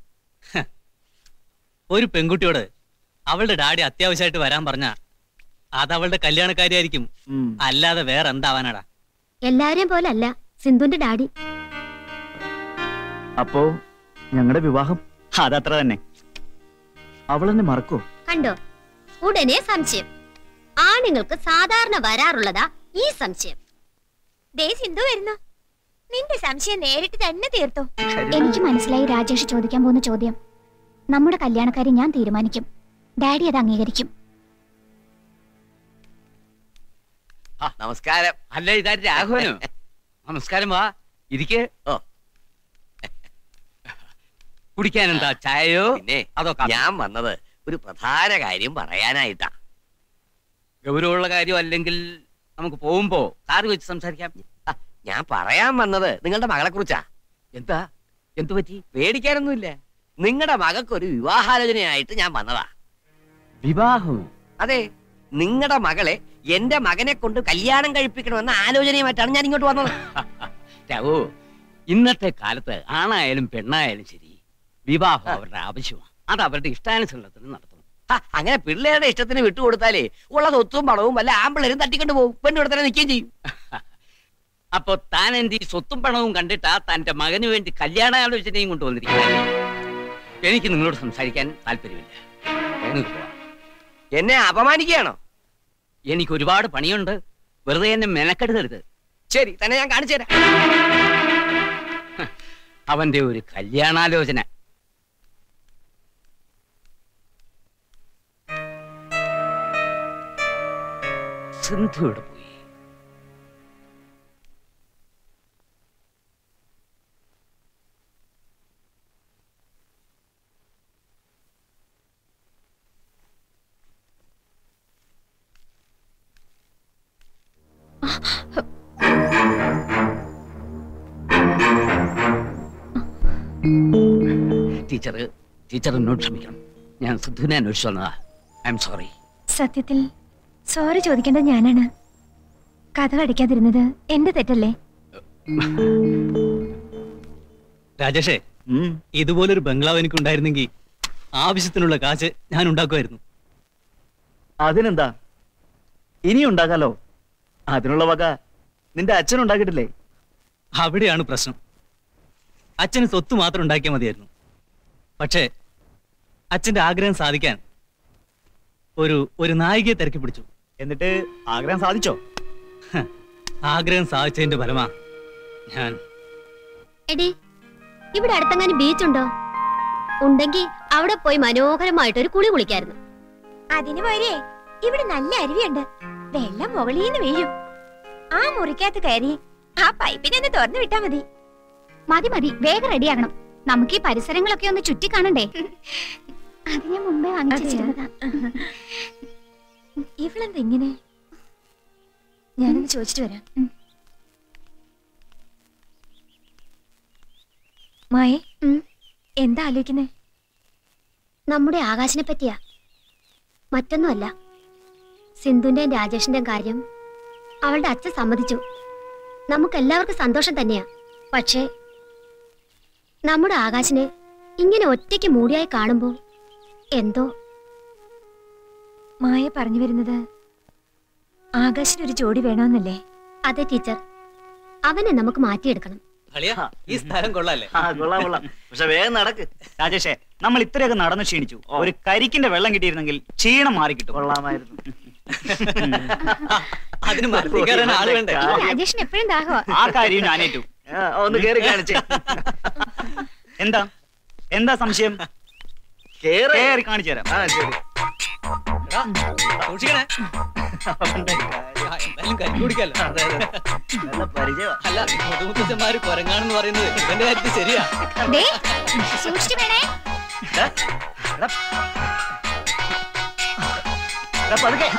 ഒരു പെൺകുട്ടിയോട് അവളുടെ ഡാഡി അത്യാവശ്യമായിട്ട് വരാൻ പറഞ്ഞ അത് അവളുടെ കല്യാണക്കാരിയായിരിക്കും ഉം. അല്ലാതെ വേറെ എന്താവാനാടാ എല്ലാരെയും പോലെ അല്ല സിന്ധുന്റെ ഡാഡി അപ്പോ ഞങ്ങളുടെ വിവാഹം അതത്ര തന്നെ അവളെന്നെ മറക്കോ കണ്ടോ ഉടനെ സംശയം ആണുങ്ങൾക്ക് സാധാരണ വരാറുള്ളതാ ഈ സംശയം ദേ സിന്ധു വരുന്നു നിന്റെ സംശയം നേരിട്ട് തന്നെ തീർത്തോ എനിക്ക് മനസ്സിലായി രാജേഷ് ചോദിക്കാൻ പോകുന്ന ചോദ്യം നമ്മുടെ കല്യാണക്കാരി ഞാൻ തീരുമാനിക്കും ഡാഡി അത് അംഗീകരിക്കും ആ, നമസ്കാരം അല്ല ഇതാര് രാഘവനോ നമസ്കാരം വാ ഇരിക്കേ ഓ കുടിക്കാൻ എന്താ ചായയോ പിന്നെ അതോ ഞാൻ വന്നത് ഒരു പ്രധാന കാര്യം പറയാനായിട്ടാ ഗൗരവമുള്ള കാര്യം അല്ലെങ്കിൽ നമുക്ക് പോകുമ്പോ കാറ് വെച്ച് സംസാരിക്കാം ആ, ഞാൻ പറയാൻ വന്നത് നിങ്ങളുടെ മകളെ കുറിച്ചാ എന്താ എന്തു പറ്റി പേടിക്കാനൊന്നുമില്ല നിങ്ങളുടെ മകൾക്ക് ഒരു വിവാഹാലോചനയായിട്ട് ഞാൻ വന്നതാ വിവാഹമോ അതെ നിങ്ങളുടെ മകളെ എന്റെ മകനെ കൊണ്ട് കല്യാണം കഴിപ്പിക്കണമെന്ന ആലോചനയുമായിട്ടാണ് ഞാൻ ഇങ്ങോട്ട് വന്നത് രവു ഇന്നത്തെ കാലത്ത് ആണായാലും പെണ്ണായാലും ശരി വിവാഹം അവരുടെ ആവശ്യമാണ് അത് അവരുടെ ഇഷ്ടാനുസരണത്തിന് നടത്തണം ഹ, അങ്ങനെ പിള്ളേരുടെ ഇഷ്ടത്തിന് വിട്ടുകൊടുത്താലേ ഉള്ള സ്വത്തും പണവും വല്ല ആമ്പിളരും തട്ടിക്കൊണ്ട് പോകും പെണ്ണിവിടെ തന്നെ നിൽക്കുകയും ചെയ്യും അപ്പൊ താൻ എന്റെ ഈ സ്വത്തും പണവും കണ്ടിട്ടാ തന്റെ മകന് വേണ്ടി കല്യാണാലോചനയും കൊണ്ടുവന്നിരിക്കുന്നത് എനിക്ക് നിങ്ങളോട് സംസാരിക്കാൻ താല്പര്യമില്ല നിങ്ങൾക്ക് പോവാം. എന്നെ അപമാനിക്കുകയാണോ എനിക്ക് ഒരുപാട് പണിയുണ്ട് വെറുതെ എന്നെ മെനക്കെടുക്കരുത് ശരി തന്നെ ഞാൻ കാണിച്ചു തരാം അവന്റെ ഒരു കല്യാണാലോചന സിന്ധു ഇവിടെ പോയി ടീച്ചർ ടീച്ചർ എന്നോട് ക്ഷമിക്കണം ഞാൻ സിദ്ധുവിനെ അന്വേഷിച്ചു വന്നതാ ഐ എം സോറി സത്യത്തിൽ സോറി ചോദിക്കേണ്ടത് ഞാനാണ് കഥ അടിക്കാതിരുന്നത് എന്റെ തെറ്റല്ലേ രാജേഷേ ഇതുപോലൊരു ബംഗ്ലാവ് എനിക്കുണ്ടായിരുന്നെങ്കിൽ ആവശ്യത്തിനുള്ള കാശ് ഞാൻ ഉണ്ടാക്കുമായിരുന്നു അതിനെന്താ ഇനി ഉണ്ടാകാലോ അതിനുള്ള വക നിന്റെ അച്ഛൻ ഉണ്ടാക്കിയിട്ടില്ലേ അവിടെയാണ് പ്രശ്നം അച്ഛന് സ്വത്ത് മാത്രം ഉണ്ടാക്കിയാൽ മതിയായിരുന്നു പക്ഷേ അച്ഛന്റെ ആഗ്രഹം സാധിക്കാൻ ഒരു ഒരു നായികയെ തിരക്കി പിടിച്ചു എന്നിട്ട് ആഗ്രഹം സാധിച്ചോ ആഗ്രഹം സാധിച്ചതിന്റെ ഫലമാ ഞാൻ എടി ഇവിടെ അടുത്തെങ്ങാനും ബീച്ച് ഉണ്ടോ ഉണ്ടെങ്കിൽ അവിടെ പോയി മനോഹരമായിട്ട് ഒരു കുളി കുളിക്കായിരുന്നു അതിന് പോരേ ഇവിടെ നല്ല അരുവിയുണ്ട് വെള്ളം മുകളിന്ന് വീഴും ആ മുറിക്കകത്ത് കയറി ആ പൈപ്പിനെ ഒന്ന് തുറന്നു വിട്ടാ മതി മതി മതി വേഗം റെഡിയാകണം നമുക്ക് ഈ പരിസരങ്ങളൊക്കെ ഒന്ന് ചുറ്റി കാണണ്ടേ അത് ഞാൻ മുമ്പേ വാങ്ങിച്ചു വെച്ചിരുന്നതാ ഇവളെന്താ ഇങ്ങനെ ഞാനൊന്ന് ചോദിച്ചിട്ട് വരാം മായേ എന്താ ആലോചിക്കുന്നേ നമ്മുടെ ആകാശിനെ പറ്റിയാ മറ്റൊന്നുമല്ല സിന്ധുന്റെയും രാജേഷിന്റെയും കാര്യം അവളുടെ അച്ഛൻ സമ്മതിച്ചു നമുക്ക് എല്ലാവർക്കും സന്തോഷം തന്നെയാ പക്ഷേ നമ്മുടെ ആകാശിനെ ഇങ്ങനെ ഒറ്റയ്ക്ക് മൂടിയായി കാണുമ്പോൾ എന്തോ മായ പറഞ്ഞു വരുന്നത് ആകാശിനൊരു ജോഡി വേണമെന്നല്ലേ അതെ ടീച്ചർ അവനെ നമുക്ക് മാറ്റിയെടുക്കണം അളിയാ ഈ സ്ഥലം കൊള്ളാല്ലേ ആ കൊള്ളാം കൊള്ളാം പക്ഷെ വേഗം നടക്ക് രാജേഷേ നമ്മൾ ഇത്രയൊക്കെ നടന്നു ക്ഷീണിച്ചു ഒരു കരിക്കിന്റെ വെള്ളം കിട്ടിയിരുന്നെങ്കിൽ ക്ഷീണം മാറി കിട്ടും കൊള്ളാമായിരുന്നു അതിന് മരത്തിക്കാരൻ ആള് വേണ്ടേ രാജേഷിന് എപ്പോഴും ദാഹമാ ആ കാര്യം ഞാനേറ്റു ആ, ഒന്ന് കേറി കാണിച്ചേ എന്താ എന്താ സംശയം കേറ്. കേറി കാണിച്ചു തരാം ആ ശരി സൂക്ഷിക്കണേ ആ, എന്തായാലും കരി കുടിക്കാലോ നല്ല പരിചയമാ അല്ല മുതുമുത്തച്ഛന്മാര് കൊരങ്ങാണെന്ന് പറയുന്നത് ഇവന്റെ കാര്യത്തിൽ ശരിയാ ദേ, സൂക്ഷിച്ചു വേണേ എടാ, എടാ. എടാ, പതുക്കെ.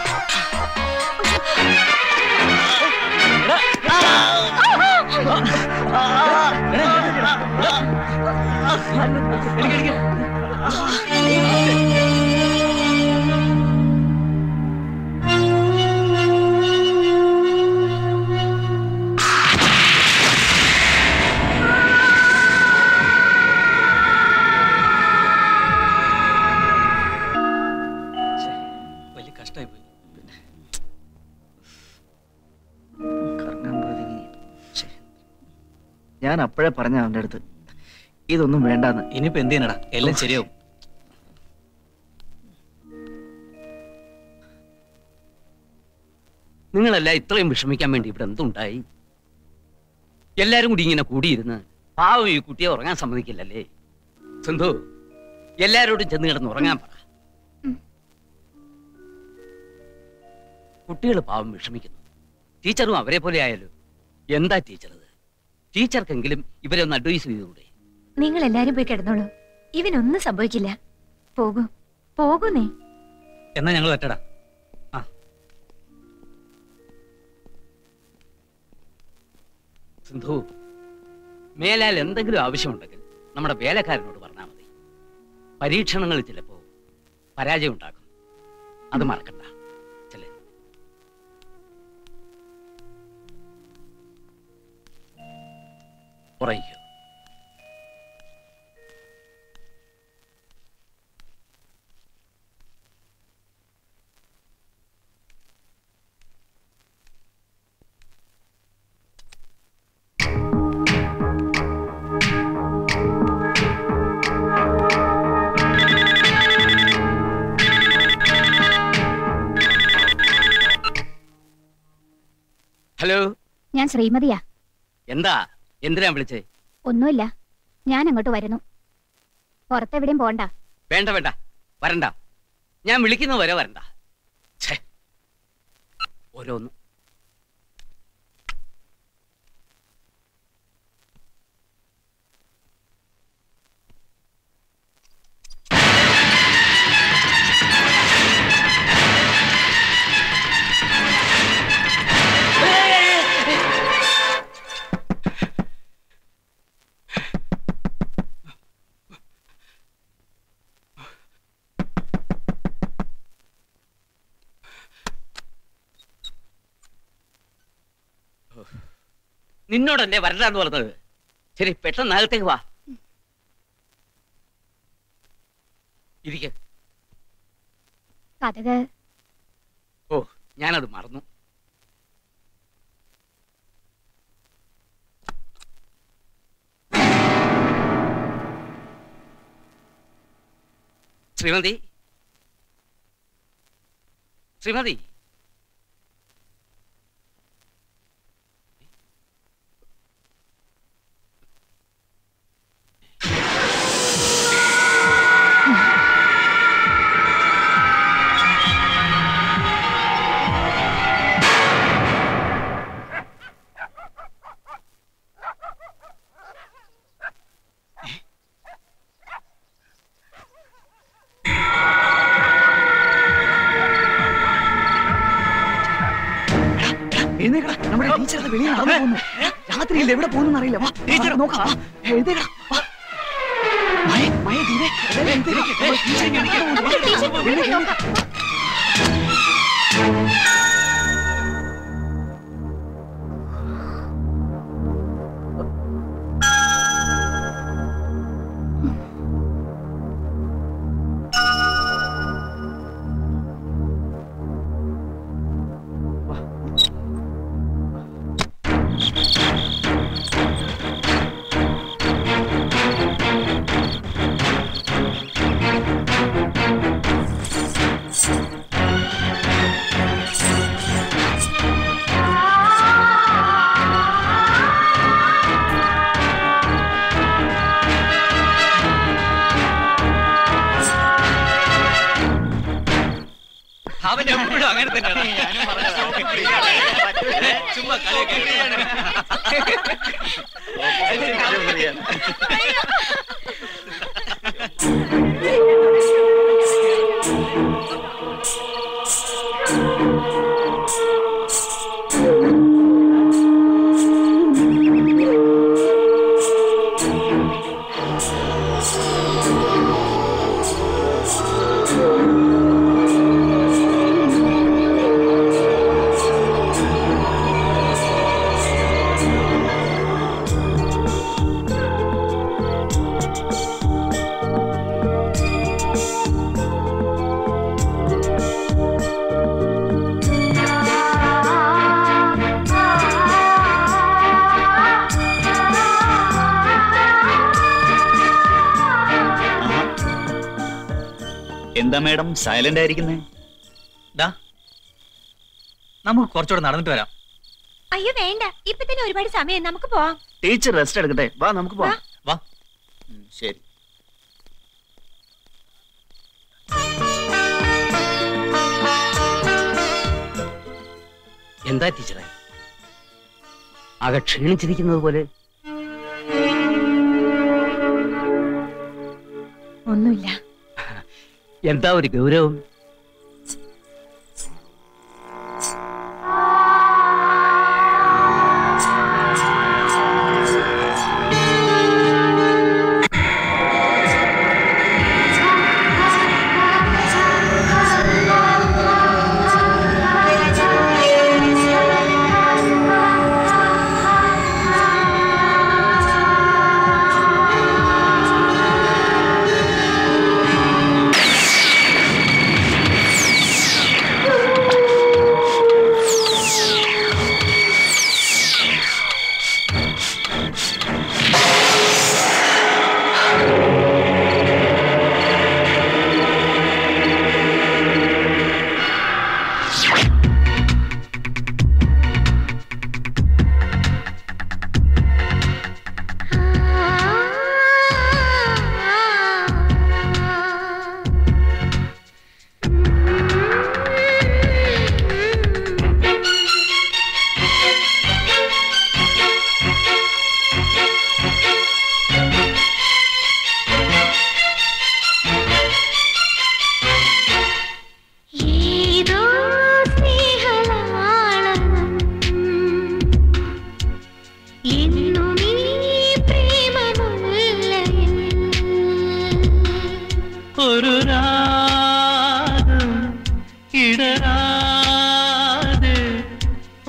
വലിയ കഷ്ടമായി പോയി കറങ്ങാൻ പതുങ്ങി. ശ്ശെ. ഞാൻ അപ്പോഴേ പറഞ്ഞ അവന്റെ അടുത്ത് ഇതൊന്നും വേണ്ടാന്ന് ഇനിയിപ്പോ എന്ത് ചെയ്യാനടാ എല്ലാം ശരിയാവും നിങ്ങളെല്ലാം ഇത്രയും വിഷമിക്കാൻ വേണ്ടി ഇവിടെ എന്തുണ്ടായി എല്ലാരും കൂടി ഇങ്ങനെ കൂടിയിരുന്ന് പാവം ഈ കുട്ടിയെ ഉറങ്ങാൻ സമ്മതിക്കില്ലല്ലേ സിന്ധു എല്ലാരോടും ചെന്ന് കിടന്ന് ഉറങ്ങാൻ പറ കുട്ടികൾ പാവം വിഷമിക്കുന്നു ടീച്ചറും അവരെ പോലെ ആയാലോ എന്താ ടീച്ചർ ഇത് ടീച്ചർക്കെങ്കിലും ഇവരെ ഒന്ന് അഡ്വൈസ് ചെയ്തുകൂടെ നിങ്ങൾ എല്ലാരും പോയി കിടന്നോളൂ ഇവനൊന്നും സംഭവിക്കില്ല പോകൂ പോകുന്നേ എന്നാ ഞങ്ങൾ പറ്റടാ സിന്ധു മേലാൽ എന്തെങ്കിലും ആവശ്യമുണ്ടെങ്കിൽ നമ്മുടെ വേലക്കാരനോട് പറഞ്ഞാൽ മതി പരീക്ഷണങ്ങളിൽ ചിലപ്പോ പരാജയം ഉണ്ടാക്കും അത് മറക്കണ്ട ചെല്ലേ ഉറങ്ങിക്കോ ഹലോ ഞാൻ ശ്രീമതിയാ എന്താ എന്തിനാ വിളിച്ചേ ഒന്നുമില്ല ഞാൻ അങ്ങോട്ട് വരുന്നു പുറത്തെവിടെയും പോണ്ട വേണ്ട വേണ്ട വരണ്ട ഞാൻ വിളിക്കുന്ന വരെ വരണ്ട ഛേ ഓരോന്ന് നിന്നോടല്ലേ വരണ്ടാന്ന് പറഞ്ഞത് ശരി പെട്ടെന്ന് അകത്തേക്ക് വാ ഇരിക്ക കഥക് ഓ ഞാനത് മറന്നു ശ്രീമതി ശ്രീമതി എഴുന്നേക്കടാ നമ്മുടെ ടീച്ചർ വെളിയിൽ നടന്നു പോകുന്നു രാത്രിയിൽ എവിടെ പോകുന്നു അറിയില്ല വാ ടീച്ചർ നോക്കാം വാ. എഴുന്നേക്കടാ വാ. മയ, മയ, ദീപേ, എല്ലാവരും എഴുന്നേക്ക്. നമ്മൾ ടീച്ചറെ വിളിക്കാൻ പോകുന്നു. വാ. എഴുന്നേക്ക്, എഴുന്നേക്ക്. അവൻ എപ്പോഴും അങ്ങനെ തന്നെയാണ് ചുമ്മാ കളിയൊക്കെ എന്താ മേഡം സൈലന്റ് ആയിരിക്കുന്നേ ദാ നമുക്ക് കുറച്ചുകൂടെ നടന്നിട്ട് വരാം അയ്യോ വേണ്ട ഇപ്പൊ തന്നെ ഒരുപാട് സമയം നമുക്ക് പോവാം ടീച്ചർ റെസ്റ്റ് എടുക്കട്ടെ വാ നമുക്ക് പോവാം വാ ഉം, ശരി എന്താ ടീച്ചറെ ആകെ ക്ഷീണിച്ചിരിക്കുന്നത് പോലെ ഒന്നുമില്ല എന്താ ഒരു ഗൗരവം ആ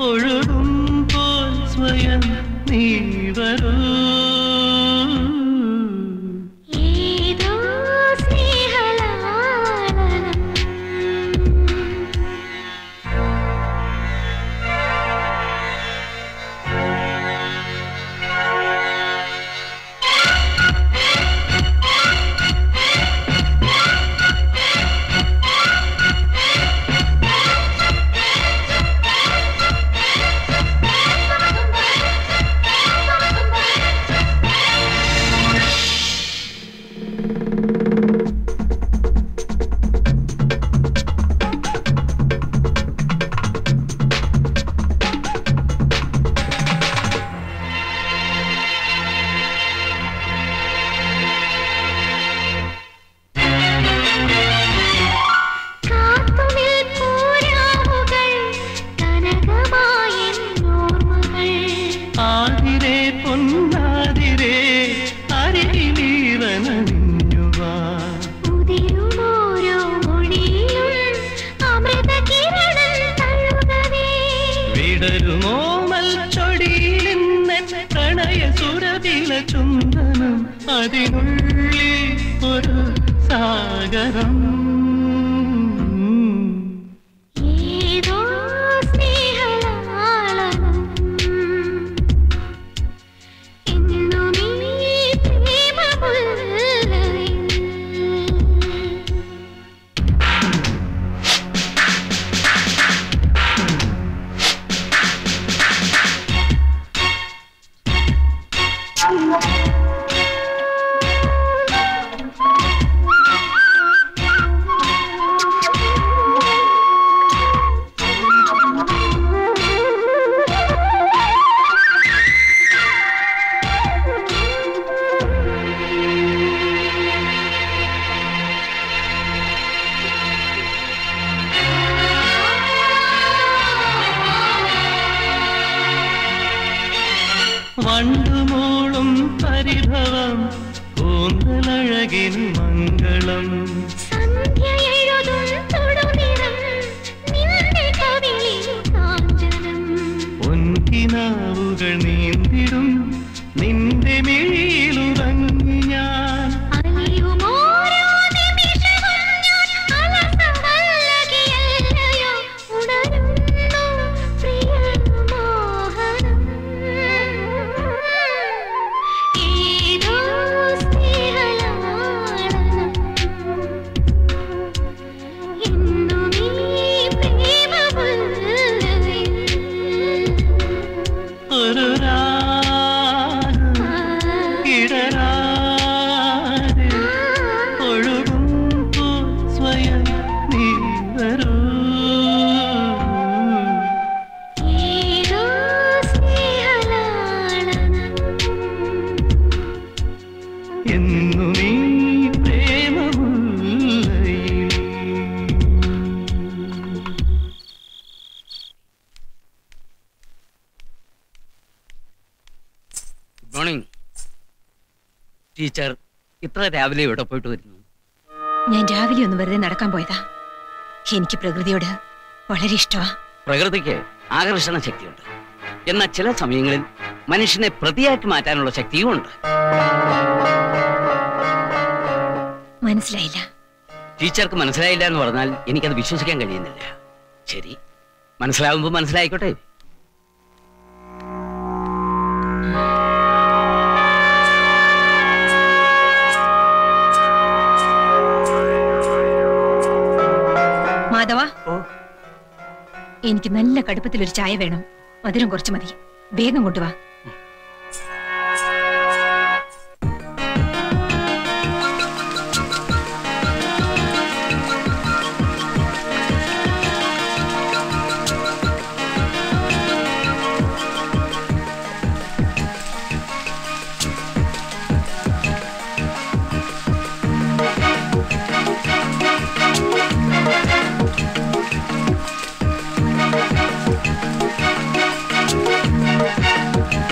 ഒഴുകും പോൽ സ്വയം നീ വരൂ ഏതോ സ്നേഹലാളനം കാത്തുനിൽപ്പൂരാവുകൾ കനകമായെൻ ഓർമ്മകൾ ആതിരേ പൊന്നാതിരേ അരിയിലീറനണിഞ്ഞുവാ ഉതിരുമോരോ മൊഴിയിലും അമൃതകിരണം തഴുകവേ വിടരുമോ മൽച്ചൊടിയിലിന്നൻ പ്രണയ സുരതില ചുംബനം അതിനുള്ളിൽ ഒരു സാഗരം ഏതോ സ്നേഹലാളനം എന്നുമീ പ്രേമമുള്ളവയിൽ വണ്ടുമൂളും പരിഭവം കൂന്തലഴകിൻ മംഗളം സന്ധ്യയെഴുതും തൊടുനിറം നിന്റെ കവിളിൽ കാഞ്ചനം പൊൻകിനാവുകൾ നീന്തിടും നിന്റെ മിഴിയിലുറങ്ങി ഞാൻ അലിയുമോരോ നിമിഷവും ഞാൻ അലസവല്ലകിയല്ലയോ ഉണരുന്നു പ്രിയമോഹനം ഏതോ സ്നേഹലാളനം എന്നുമീ പ്രേമമുള്ളവയിൽ ഒരു രാഗം ഇടരാതെ ഒഴുകും പോൽ സ്വയം നീ വരൂ ഏതോ സ്നേഹലാളനം എന്നും ഈ പ്രേമമുള്ളയിൽ ഗുഡ് മോർണിംഗ് ടീച്ചർ ഇത്ര രാവിലെ എവിടെ പോയിട്ട് വരുന്നു ഞാൻ രാവിലെ ഒന്ന് വെറുതെ നടക്കാൻ പോയതാ എനിക്ക് പ്രകൃതിയോട് വളരെ ഇഷ്ടമാ പ്രകൃതിക്ക് ആകർഷണ ശക്തിയുണ്ട് എന്നാൽ ചില സമയങ്ങളിൽ മനുഷ്യനെ പ്രതിയാക്കി മാറ്റാനുള്ള ശക്തിയും ഉണ്ട് മനസ്സിലായില്ല ടീച്ചർക്ക് മനസ്സിലായില്ല എന്ന് പറഞ്ഞാൽ എനിക്കത് വിശ്വസിക്കാൻ കഴിയുന്നില്ല ശരി മനസ്സിലാവുമ്പോൾ മനസ്സിലായിക്കോട്ടെ മാധവ എനിക്ക് നല്ല കടുപ്പത്തിൽ ഒരു ചായ വേണം മധുരം കുറച്ച് മതി വേഗം കൊണ്ടുവാ ആ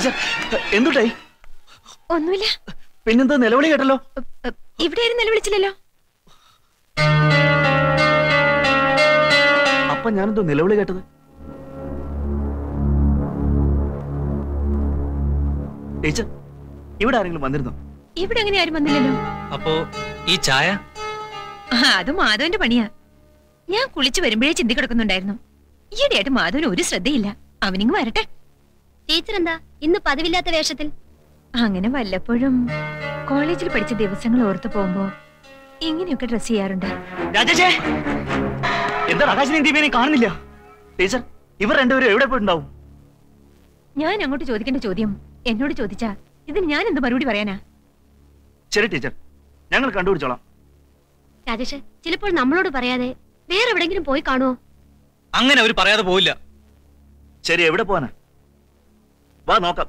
ടീച്ചർ എന്തുട്ടായി ഒന്നുമില്ല പിന്നെന്താ നിലവിളി കേട്ടല്ലോ ഇവിടെ ആരും നിലവിളിച്ചില്ലല്ലോ അപ്പൊ ഞാനെന്തോ നിലവിളി കേട്ടത് ടീച്ചർ ഇവിടെ ആരെങ്കിലും വന്നിരുന്നോ ഇവിടെ അങ്ങനെ ആരും വന്നില്ലല്ലോ അപ്പോ ഈ ചായ ആ അത് മാധവന്റെ പണിയാ ഞാൻ കുളിച്ചു വരുമ്പോഴേ ചിന്തി കിടക്കുന്നുണ്ടായിരുന്നു ഈയിടെയായിട്ട് മാധവന് ഒരു ശ്രദ്ധയില്ല അവനിങ് വരട്ടെ ടീച്ചർ എന്താ ഇന്ന് പതിവില്ലാത്ത വേഷത്തിൽ അങ്ങനെ വല്ലപ്പോഴും കോളേജിൽ പഠിച്ച ദിവസങ്ങൾ ഓർത്തു പോകുമ്പോ ഇങ്ങനെയൊക്കെ ഡ്രസ് ചെയ്യാറുണ്ട് രാജേഷേ എന്താ ആകാശിനെ ദീപനെ കാണുന്നില്ല ടീച്ചർ ഇവർ രണ്ടുപേരും എവിടെ പോയിട്ടുണ്ടാവും ഞാൻ അങ്ങോട്ട് ചോദിക്കേണ്ട ചോദ്യം എന്നോട് ചോദിച്ചാ ഇതിന് ഞാൻ എന്ത് മറുപടി പറയാനാ ശരി ടീച്ചർ ഞങ്ങൾ കണ്ടുപിടിച്ചോളാം രാജേഷ് ചിലപ്പോൾ നമ്മളോട് പറയാതെ വേറെ എവിടെങ്കിലും പോയി കാണുമോ അങ്ങനെ അവർ പറയാതെ പോയില്ല ശരി എവിടെ പോവാനാ വാ നോക്കാം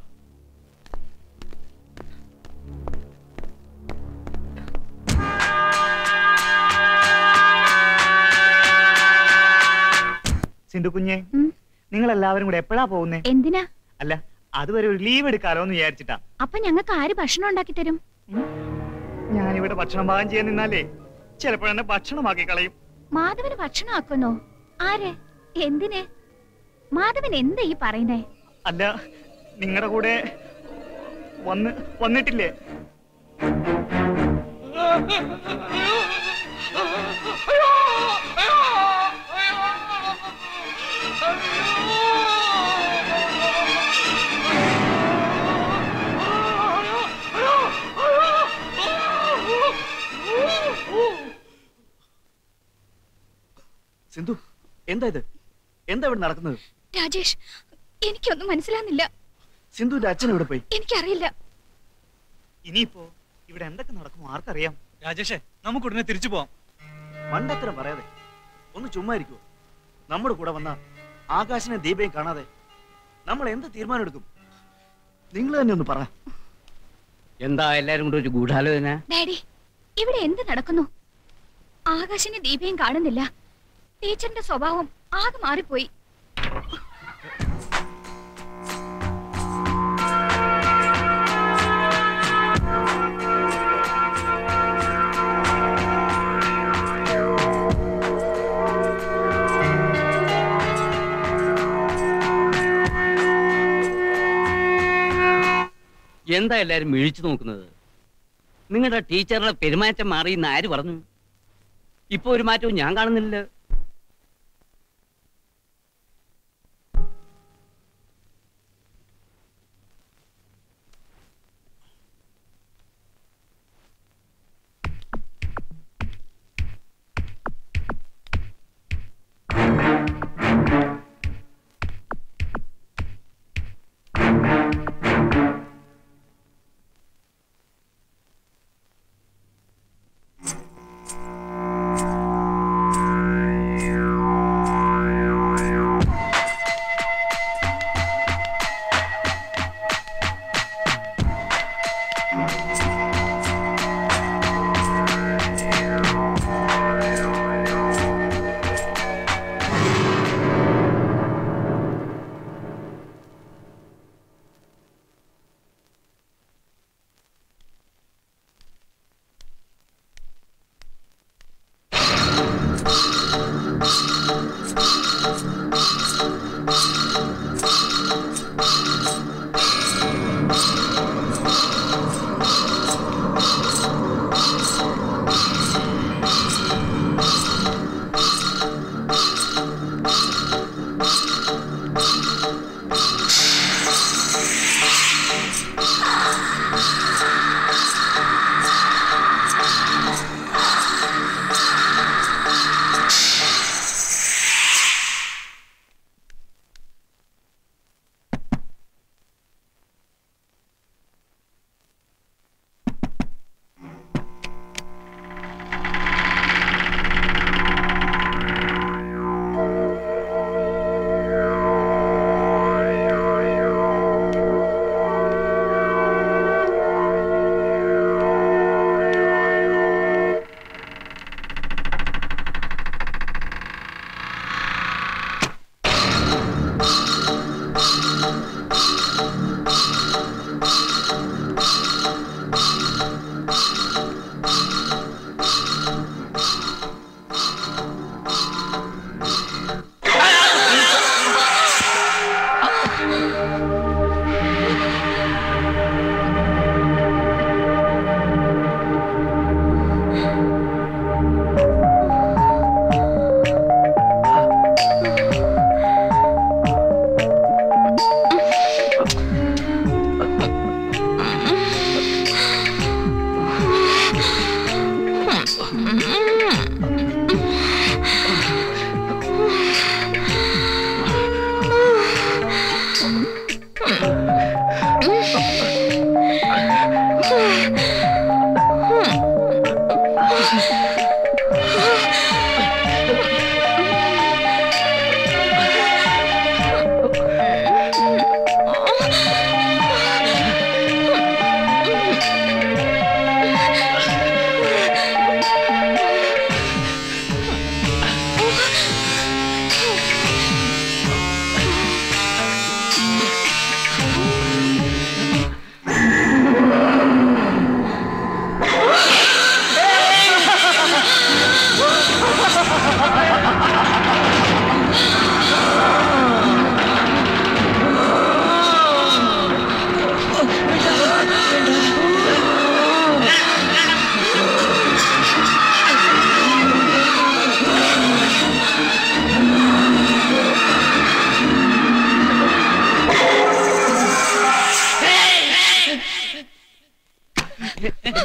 സിന്ധു കുഞ്ഞെ നിങ്ങൾ എല്ലാവരും കൂടെ എപ്പോഴാ പോകുന്നേ എന്തിനാ അല്ല അതുവരെ ഒരു ലീവ് എടുക്കാലോ എന്ന് വിചാരിച്ചിട്ടാ അപ്പൊ ഞങ്ങൾക്ക് ആര് ഭക്ഷണം ഉണ്ടാക്കി തരും ഞാനിവിടെ ഭക്ഷണം പാകം ചെയ്യാൻ നിന്നാലേ ചിലപ്പോഴെന്നെ ഭക്ഷണമാക്കി കളയും മാധവന് ഭക്ഷണം ആക്കുന്നോ ആര് എന്തിന് മാധവൻ എന്താ ഈ പറയുന്നേ അല്ല നിങ്ങളുടെ കൂടെ വന്ന് വന്നിട്ടില്ലേ സിന്ധു എന്താ ഇത് എന്താ ഇവിടെ നടക്കുന്നത് രാജേഷ് എനിക്കൊന്നും മനസ്സിലാകുന്നില്ല സിന്ധുവിന്റെ അച്ഛൻ എവിടെ പോയി എനിക്കറിയില്ല ഇനിയിപ്പോ ഇവിടെ എന്തൊക്കെ നടക്കും ആർക്കറിയാം രാജേഷേ നമുക്ക് ഉടനെ തിരിച്ചു പോവാം മണ്ടത്തരം പറയാതെ ഒന്ന് ചുമ്മാ ഇരിക്കുവോ നമ്മുടെ കൂടെ വന്ന ആകാശനെ ദീപയും കാണാതെ നമ്മൾ എന്ത് തീരുമാനം എടുക്കും നിങ്ങൾ തന്നെ ഒന്ന് പറ എന്താ എല്ലാരും കൂടെ ഒരു ഗൂഢാലോചന ഡാഡി ഇവിടെ എന്ത് നടക്കുന്നു ആകാശിനെ ദീപയും കാണുന്നില്ല ടീച്ചറിന്റെ സ്വഭാവം ആകെ മാറിപ്പോയി എന്താ എല്ലാരും മിഴിച്ചു നോക്കുന്നത് നിങ്ങളുടെ ടീച്ചറുടെ പെരുമാറ്റം മാറി എന്ന് ആര് പറഞ്ഞു ഇപ്പൊ ഒരു മാറ്റവും ഞാൻ കാണുന്നില്ല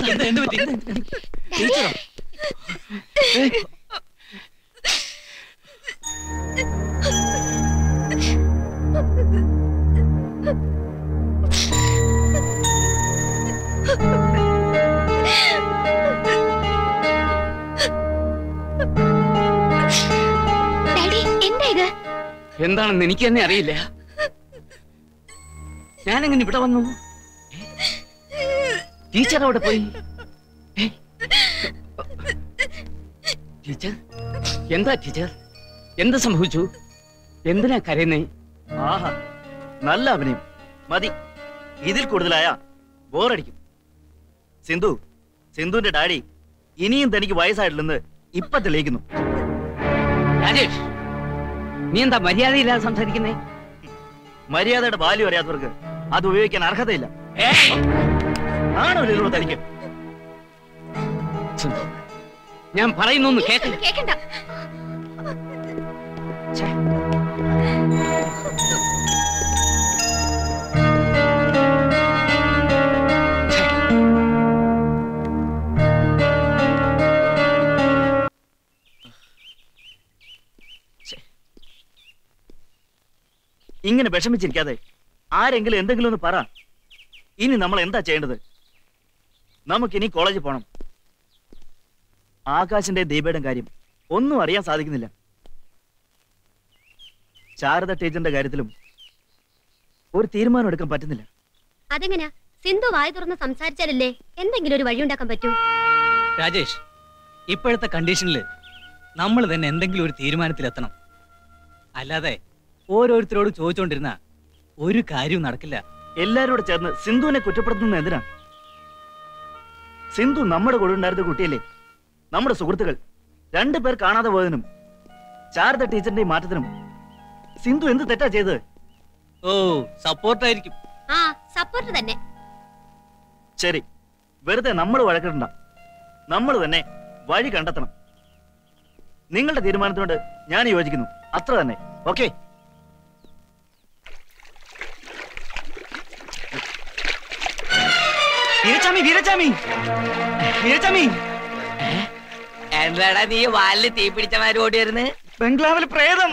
എന്താ എന്ത് പറ്റി ടീച്ചറോ ഏയ്, ഡാഡി എന്താ ഇത് എന്താണെന്ന് എനിക്ക് തന്നെ അറിയില്ല ഞാനെങ്ങനെ ഇവിടെ വന്നു ടീച്ചർ അവിടെ പോയി ഏ? ടീച്ചർ എന്താ ടീച്ചർ എന്ത് സംഭവിച്ചു എന്തിനാ കരയുന്നേ ആഹാ നല്ല അഭിനയം മതി ഇതിൽ കൂടുതലായ ബോറടിക്കും സിന്ധു സിന്ധുവിന്റെ ഡാഡി ഇനിയും തനിക്ക് വയസ്സായിട്ടില്ലെന്ന് ഇപ്പൊ തെളിയിക്കുന്നു രാജേഷ് നീ എന്താ മര്യാദയില്ലാതെ സംസാരിക്കുന്നേ മര്യാദയുടെ വാല്യൂ അറിയാത്തവർക്ക് അത് ഉപയോഗിക്കാൻ അർഹതയില്ല ആണോ ഇതിലൂടെ തനിക്ക് സിന്ധു, ഞാൻ പറയുന്നൊന്ന് കേൾക്ക കേക്കണ്ട ഇങ്ങനെ വിഷമിച്ചിരിക്കാതെ ആരെങ്കിലും എന്തെങ്കിലും ഒന്ന് പറ ഇനി നമ്മൾ എന്താ ചെയ്യേണ്ടത് നമുക്കിനി കോളേജിൽ പോണം ആകാശിന്റെ ദീപയുടെ കാര്യം ഒന്നും അറിയാൻ സാധിക്കുന്നില്ല ശാരദ ടീച്ചറിന്റെ കാര്യത്തിലും ഒരു തീരുമാനം എടുക്കാൻ പറ്റുന്നില്ല അതെങ്ങനാ സിന്ധു വായ തുറന്ന് സംസാരിച്ചാലല്ലേ എന്തെങ്കിലും ഒരു വഴി ഉണ്ടാക്കാൻ പറ്റൂ രാജേഷ് ഇപ്പോഴത്തെ കണ്ടീഷനിൽ നമ്മൾ തന്നെ എന്തെങ്കിലും ഒരു തീരുമാനത്തിലെത്തണം അല്ലാതെ ഓരോരുത്തരോട് ചോദിച്ചുകൊണ്ടിരുന്ന ഒരു കാര്യവും നടക്കില്ല എല്ലാരോടും ചേർന്ന് സിന്ധുവിനെ കുറ്റപ്പെടുത്തുന്നത് എന്തിനാ സിന്ധു നമ്മുടെ കൂടെ ഉണ്ടായിരുന്ന കുട്ടിയല്ലേ നമ്മുടെ സുഹൃത്തുക്കൾ രണ്ടു പേർ കാണാതെ പോയതിനും ശാരദ ടീച്ചറിന്റെ ഈ മാറ്റത്തിനും സിന്ധു എന്ത് തെറ്റാ ചെയ്തത് ഓ സപ്പോർട്ടായിരിക്കും ആ സപ്പോർട്ട് തന്നെ ശരി വെറുതെ നമ്മൾ വഴക്കിടണ്ട നമ്മൾ തന്നെ വഴി കണ്ടെത്തണം നിങ്ങളുടെ തീരുമാനത്തിനോട് ഞാൻ യോജിക്കുന്നു അത്ര തന്നെ ഓക്കെ വീരച്ചാമി വീരച്ചാമി വീരച്ചാമി എന്താടാ നീ വാലില് തീ പിടിച്ചമാര് ഓടി വരുന്നത് ബംഗ്ലാവിൽ പ്രേതം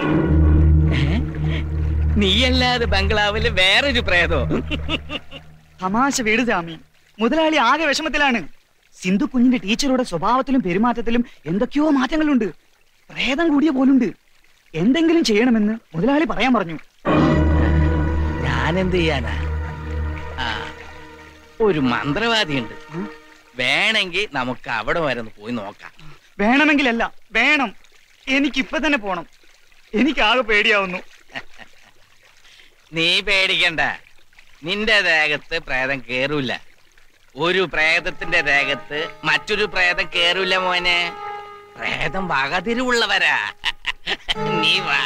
നീയല്ലാതെ ബംഗ്ലാവില് വേറൊരു പ്രേതോ തമാശ വീട് സ്വാമി മുതലാളി ആകെ വിഷമത്തിലാണ് സിന്ധു കുഞ്ഞിന്റെ ടീച്ചറുടെ സ്വഭാവത്തിലും പെരുമാറ്റത്തിലും എന്തൊക്കെയോ മാറ്റങ്ങളുണ്ട് പ്രേതം കൂടിയ പോലുണ്ട് എന്തെങ്കിലും ചെയ്യണമെന്ന് മുതലാളി പറയാൻ പറഞ്ഞു ഞാനെന്ത് ചെയ്യാനാ ആ, ഒരു മന്ത്രവാദിയുണ്ട് വേണമെങ്കിൽ നമുക്ക് അവിടെ വരെ ഒന്ന് പോയി നോക്കാം വേണമെങ്കിലല്ല വേണം എനിക്കിപ്പൊ തന്നെ പോണം എനിക്ക് ആകെ പേടിയാവുന്നു നീ പേടിക്കണ്ട നിന്റെ ദേഹത്ത് പ്രേതം കേറൂല ഒരു പ്രേതത്തിന്റെ ദേഹത്ത് മറ്റൊരു പ്രേതം കേറൂല മോനെ പ്രേതം വകതിരിവുള്ളവരാ നീ വാ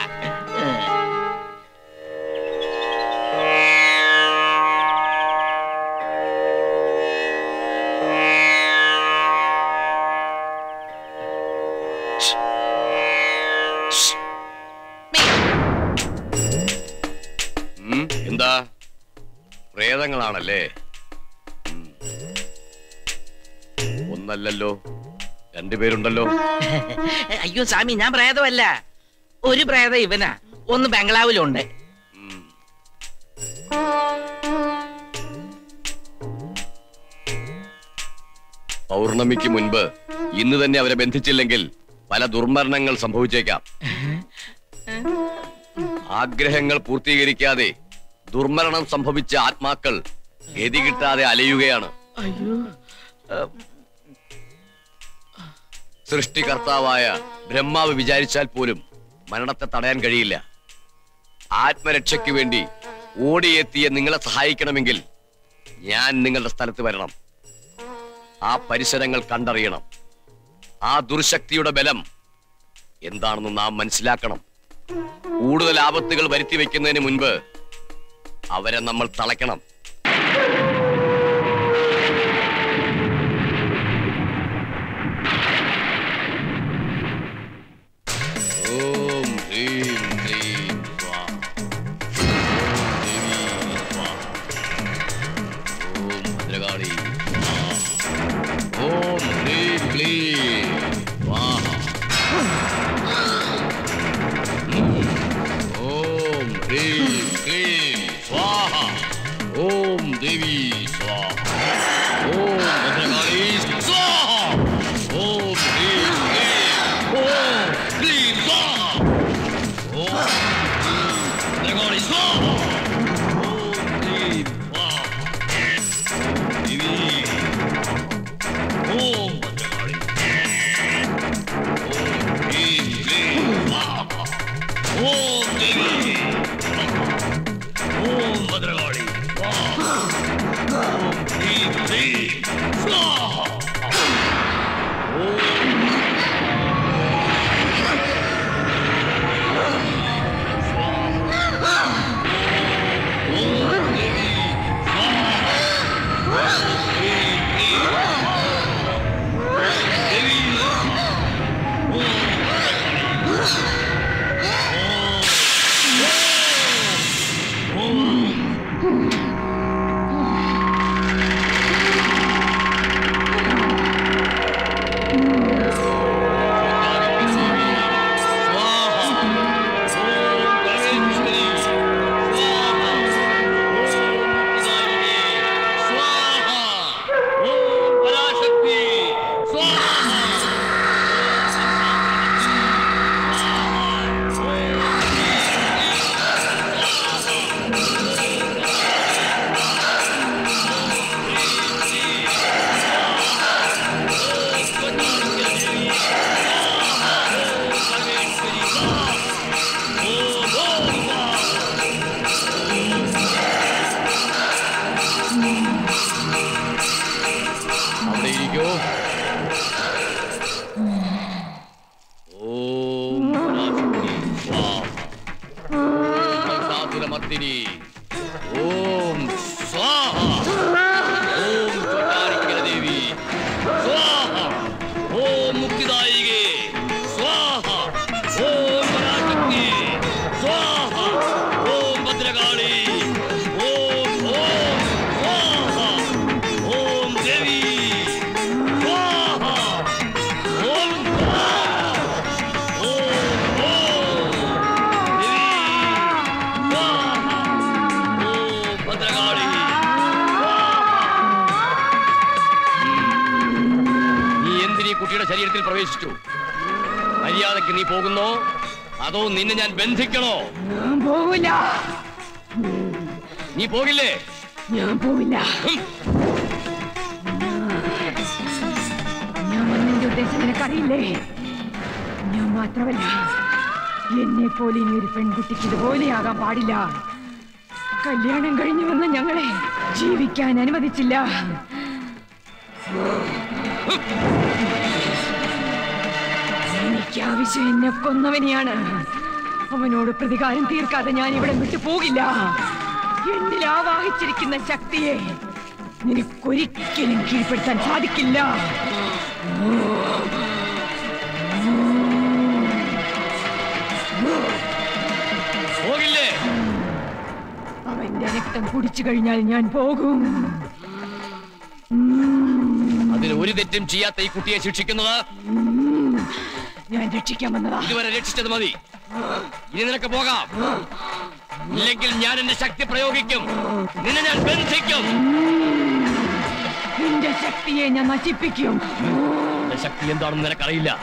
ഉം, എന്താ പ്രേതങ്ങളാണല്ലേ ഉം. ഒന്നല്ലല്ലോ രണ്ടുപേരുണ്ടല്ലോ അയ്യോ സ്വാമി ഞാൻ പ്രേതമല്ല ഒരു പ്രേതം ഇവനാ ഒന്ന് ബംഗ്ലാവിലുണ്ട് പൗർണമിക്ക് മുൻപ് ഇന്ന് തന്നെ അവരെ ബന്ധിച്ചില്ലെങ്കിൽ പല ദുർമരണങ്ങൾ സംഭവിച്ചേക്കാം ആഗ്രഹങ്ങൾ പൂർത്തീകരിക്കാതെ ദുർമരണം സംഭവിച്ച ആത്മാക്കൾ ഗതി കിട്ടാതെ അലയുകയാണ് അയ്യോ സൃഷ്ടികർത്താവായ ബ്രഹ്മാവ് വിചാരിച്ചാൽ പോലും മരണത്തെ തടയാൻ കഴിയില്ല ആത്മരക്ഷയ്ക്ക് വേണ്ടി ഓടിയെത്തിയ നിങ്ങളെ സഹായിക്കണമെങ്കിൽ ഞാൻ നിങ്ങളുടെ സ്ഥലത്ത് വരണം ആ പരിസരങ്ങൾ കണ്ടറിയണം ആ ദുർശക്തിയുടെ ബലം എന്താണെന്ന് നാം മനസ്സിലാക്കണം കൂടുതൽ ആപത്തുകൾ വരുത്തി വെക്കുന്നതിന് മുൻപ് അവരെ നമ്മൾ തളയ്ക്കണം ഓം ഹ്രീം ക്ലീം സ്വാഹ. ഓം ദേവി സ്വാഹ. ഓം ഭദ്രകാളി സ്വാഹ. ദേവി സ്വാഹ ഓം ഭദ്രകാളി സ്വാഹ ഓം ഹ്രീം ക്ലീം ഓം ക്ലീം സ്വാഹ ഓം ഭദ്രകാളി സ്വാഹ ഓം ക്ലീം സ്വാഹ ദേവി ഓം ഭദ്രകാളി ഓം ഹ്രീം ക്ലീം സ്വാഹ ഓം ദേവി ഓം ഭദ്രകാളി സ്വാഹ ഓം ഹ്രീം ക്ലീം സ്വാഹ അവിടെ ഇരിക്കൂ ഓം പരാശക്തി സ്വാഹ ഓം മഹിഷാസുരമർദിനി ഓം സ്വാഹ ഓം കൊട്ടാരിക്കര ദേവി സ്വാഹ ഓം മുക്തിദായികേ സ്വാഹ ഓം പരാശക്തി സ്വാഹ ഓം ഭദ്രകാളി ഓം ഓം സ്വാഹ ഓം ദേവി സ്വാഹ ഓം സ്വാഹ ഓം ഓം ദേവി സ്വാഹ ഓം ഭദ്രകാളി നീ എന്തിനീ കുട്ടിയുടെ ശരീരത്തിൽ പ്രവേശിച്ചു മര്യാദയ്ക്ക് നീ പോകുന്നോ അതോ നിന്നെ ഞാൻ ബന്ധിക്കണോ ഞാൻ പോവില്ല നീ പോകില്ലേ ഞാൻ പോവില്ല ഞാൻ വന്നതിന്റെ ഉദ്ദേശം നിനക്കറിയില്ലേ ഞാൻ മാത്രമല്ല എന്നെ പോലെ ഇനി ഒരു പെൺകുട്ടിക്ക് ഇതുപോലെയാകാൻ പാടില്ല കല്യാണം കഴിഞ്ഞു വന്ന ഞങ്ങളെ ജീവിക്കാൻ അനുവദിച്ചില്ല എനിക്ക് ആവശ്യം എന്നെ കൊന്നവനെയാണ് അവനോട് പ്രതികാരം തീർക്കാതെ ഞാൻ ഇവിടെ വിട്ടു പോകില്ല എന്നിൽ ആവാഹിച്ചിരിക്കുന്ന ശക്തിയെ നിനക്കൊരിക്കലും കീഴ്പ്പെടുത്താൻ സാധിക്കില്ല പോകില്ലേ അവന്റെ രക്തം കുടിച്ചു കഴിഞ്ഞാൽ ഞാൻ പോകും അതിന് ഒരു തെറ്റും ചെയ്യാത്ത ഈ കുട്ടിയെ ശിക്ഷിക്കുന്നത് ഞാൻ രക്ഷിക്കാൻ വന്നതാ ഇതുവരെ രക്ഷിച്ചത് മതി ഇനി നിനക്ക് പോകാം ഇല്ലെങ്കിൽ ഞാൻ എന്റെ ശക്തി പ്രയോഗിക്കും നിന്നെ ഞാൻ ബന്ധിക്കും നിന്റെ ശക്തിയെ ഞാൻ നശിപ്പിക്കും എന്റെ ശക്തി എന്താണെന്ന് നിനക്കറിയില്ല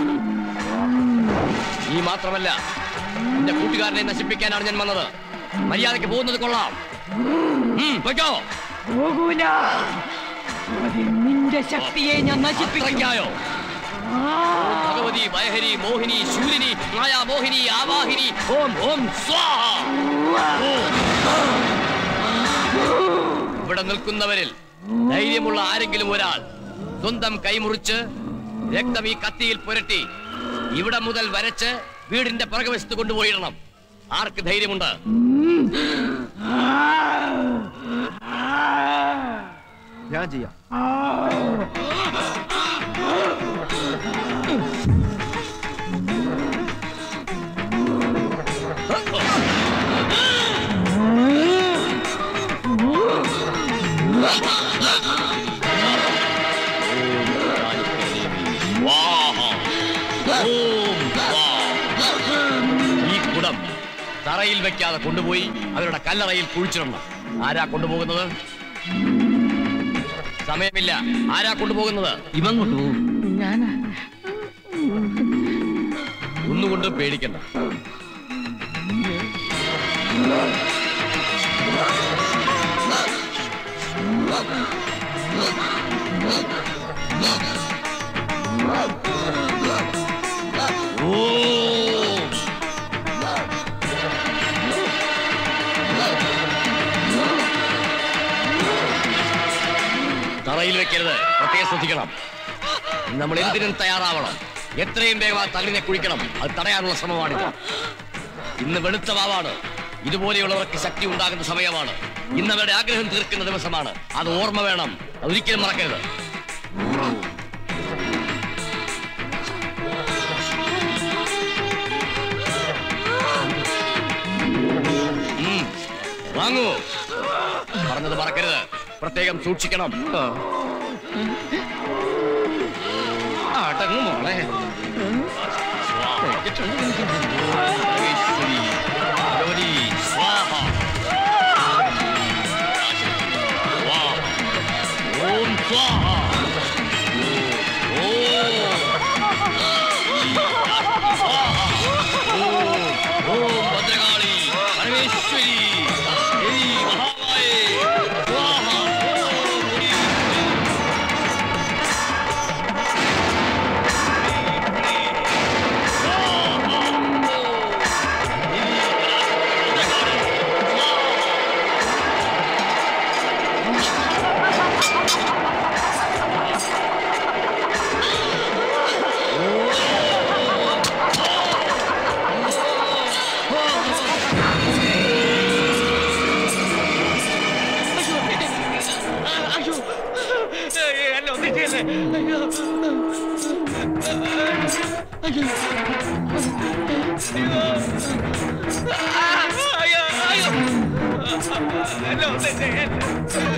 നീ മാത്രമല്ല എന്റെ കൂട്ടുകാരനെ നശിപ്പിക്കാനാണ് ഞാൻ വന്നത് മര്യാദയ്ക്ക് പോകുന്നത് കൊള്ളാം ഉം, പൊയ്ക്കോ പോകൂല അതിൽ നിന്റെ ശക്തിയെ ഞാൻ നശിപ്പിക്കും അത്രയ്ക്കായോ ഭഗവതി വയഹരി മോഹിനി ശൂലിനി മായാ മോഹിനി ആവാഹിനി ഓം ഓം സ്വാഹ ഓം. ഇവിടെ നിൽക്കുന്നവരിൽ ധൈര്യമുള്ള ആരെങ്കിലും ഒരാൾ സ്വന്തം കൈമുറിച്ച് രക്തം ഈ കത്തിയിൽ പുരട്ടി ഇവിടെ മുതൽ വരച്ച് വീടിന്റെ പുറകുവശത്ത് കൊണ്ടുപോയിടണം ആർക്ക് ധൈര്യമുണ്ട് ഞാൻ ചെയ്യാം സ്വാഹ. ഓം സ്വാഹ. ഈ കുടം തറയിൽ വെക്കാതെ കൊണ്ടുപോയി അവരുടെ കല്ലറയിൽ കുഴിച്ചിടണം ആരാ കൊണ്ടുപോകുന്നത് സമയമില്ല ആരാ കൊണ്ടുപോകുന്നത് ഇവൻ കൊണ്ടുപോകും ഞാനാ ഒന്നുകൊണ്ടും പേടിക്കണ്ട തറയിൽ വെക്കരുത് പ്രത്യേകം ശ്രദ്ധിക്കണം നമ്മൾ എന്തിനും തയ്യാറാവണം എത്രയും വേഗം ആ തകടിനെ കുഴിക്കണം അത് തടയാനുള്ള ശ്രമമാണിത് ഇന്ന് വെളുത്ത വാവാണ് ഇതുപോലെയുള്ളവർക്ക് ശക്തി ഉണ്ടാകുന്ന സമയമാണ് ഇന്ന് അവരുടെ ആഗ്രഹം തീർക്കുന്ന ദിവസമാണ് അത് ഓർമ്മ വേണം അതൊരിക്കലും മറക്കരുത് ഉം. വാങ്ങൂ പറഞ്ഞത് മറക്കരുത് പ്രത്യേകം സൂക്ഷിക്കണം അടങ്ങു മോളെ ഈശ്വരി, ഭഗവതി, സ്വാഹ. സ്വാഹ. ഓം സ്വാഹ ഓം. സ്വാഹ. ഓം. ഓം ഭദ്രകാളി പരമേശ്വരി ദേവി മഹാമായേ സ്വാഹ ഓം ഹരി. അയ്യോ എന്നെ ഒന്നും ചെയ്യല്ലേ അയ്യോ അയ്യോ അയ്യോ അയ്യോ എന്നെ ഒന്നും ചെയ്യല്ലേ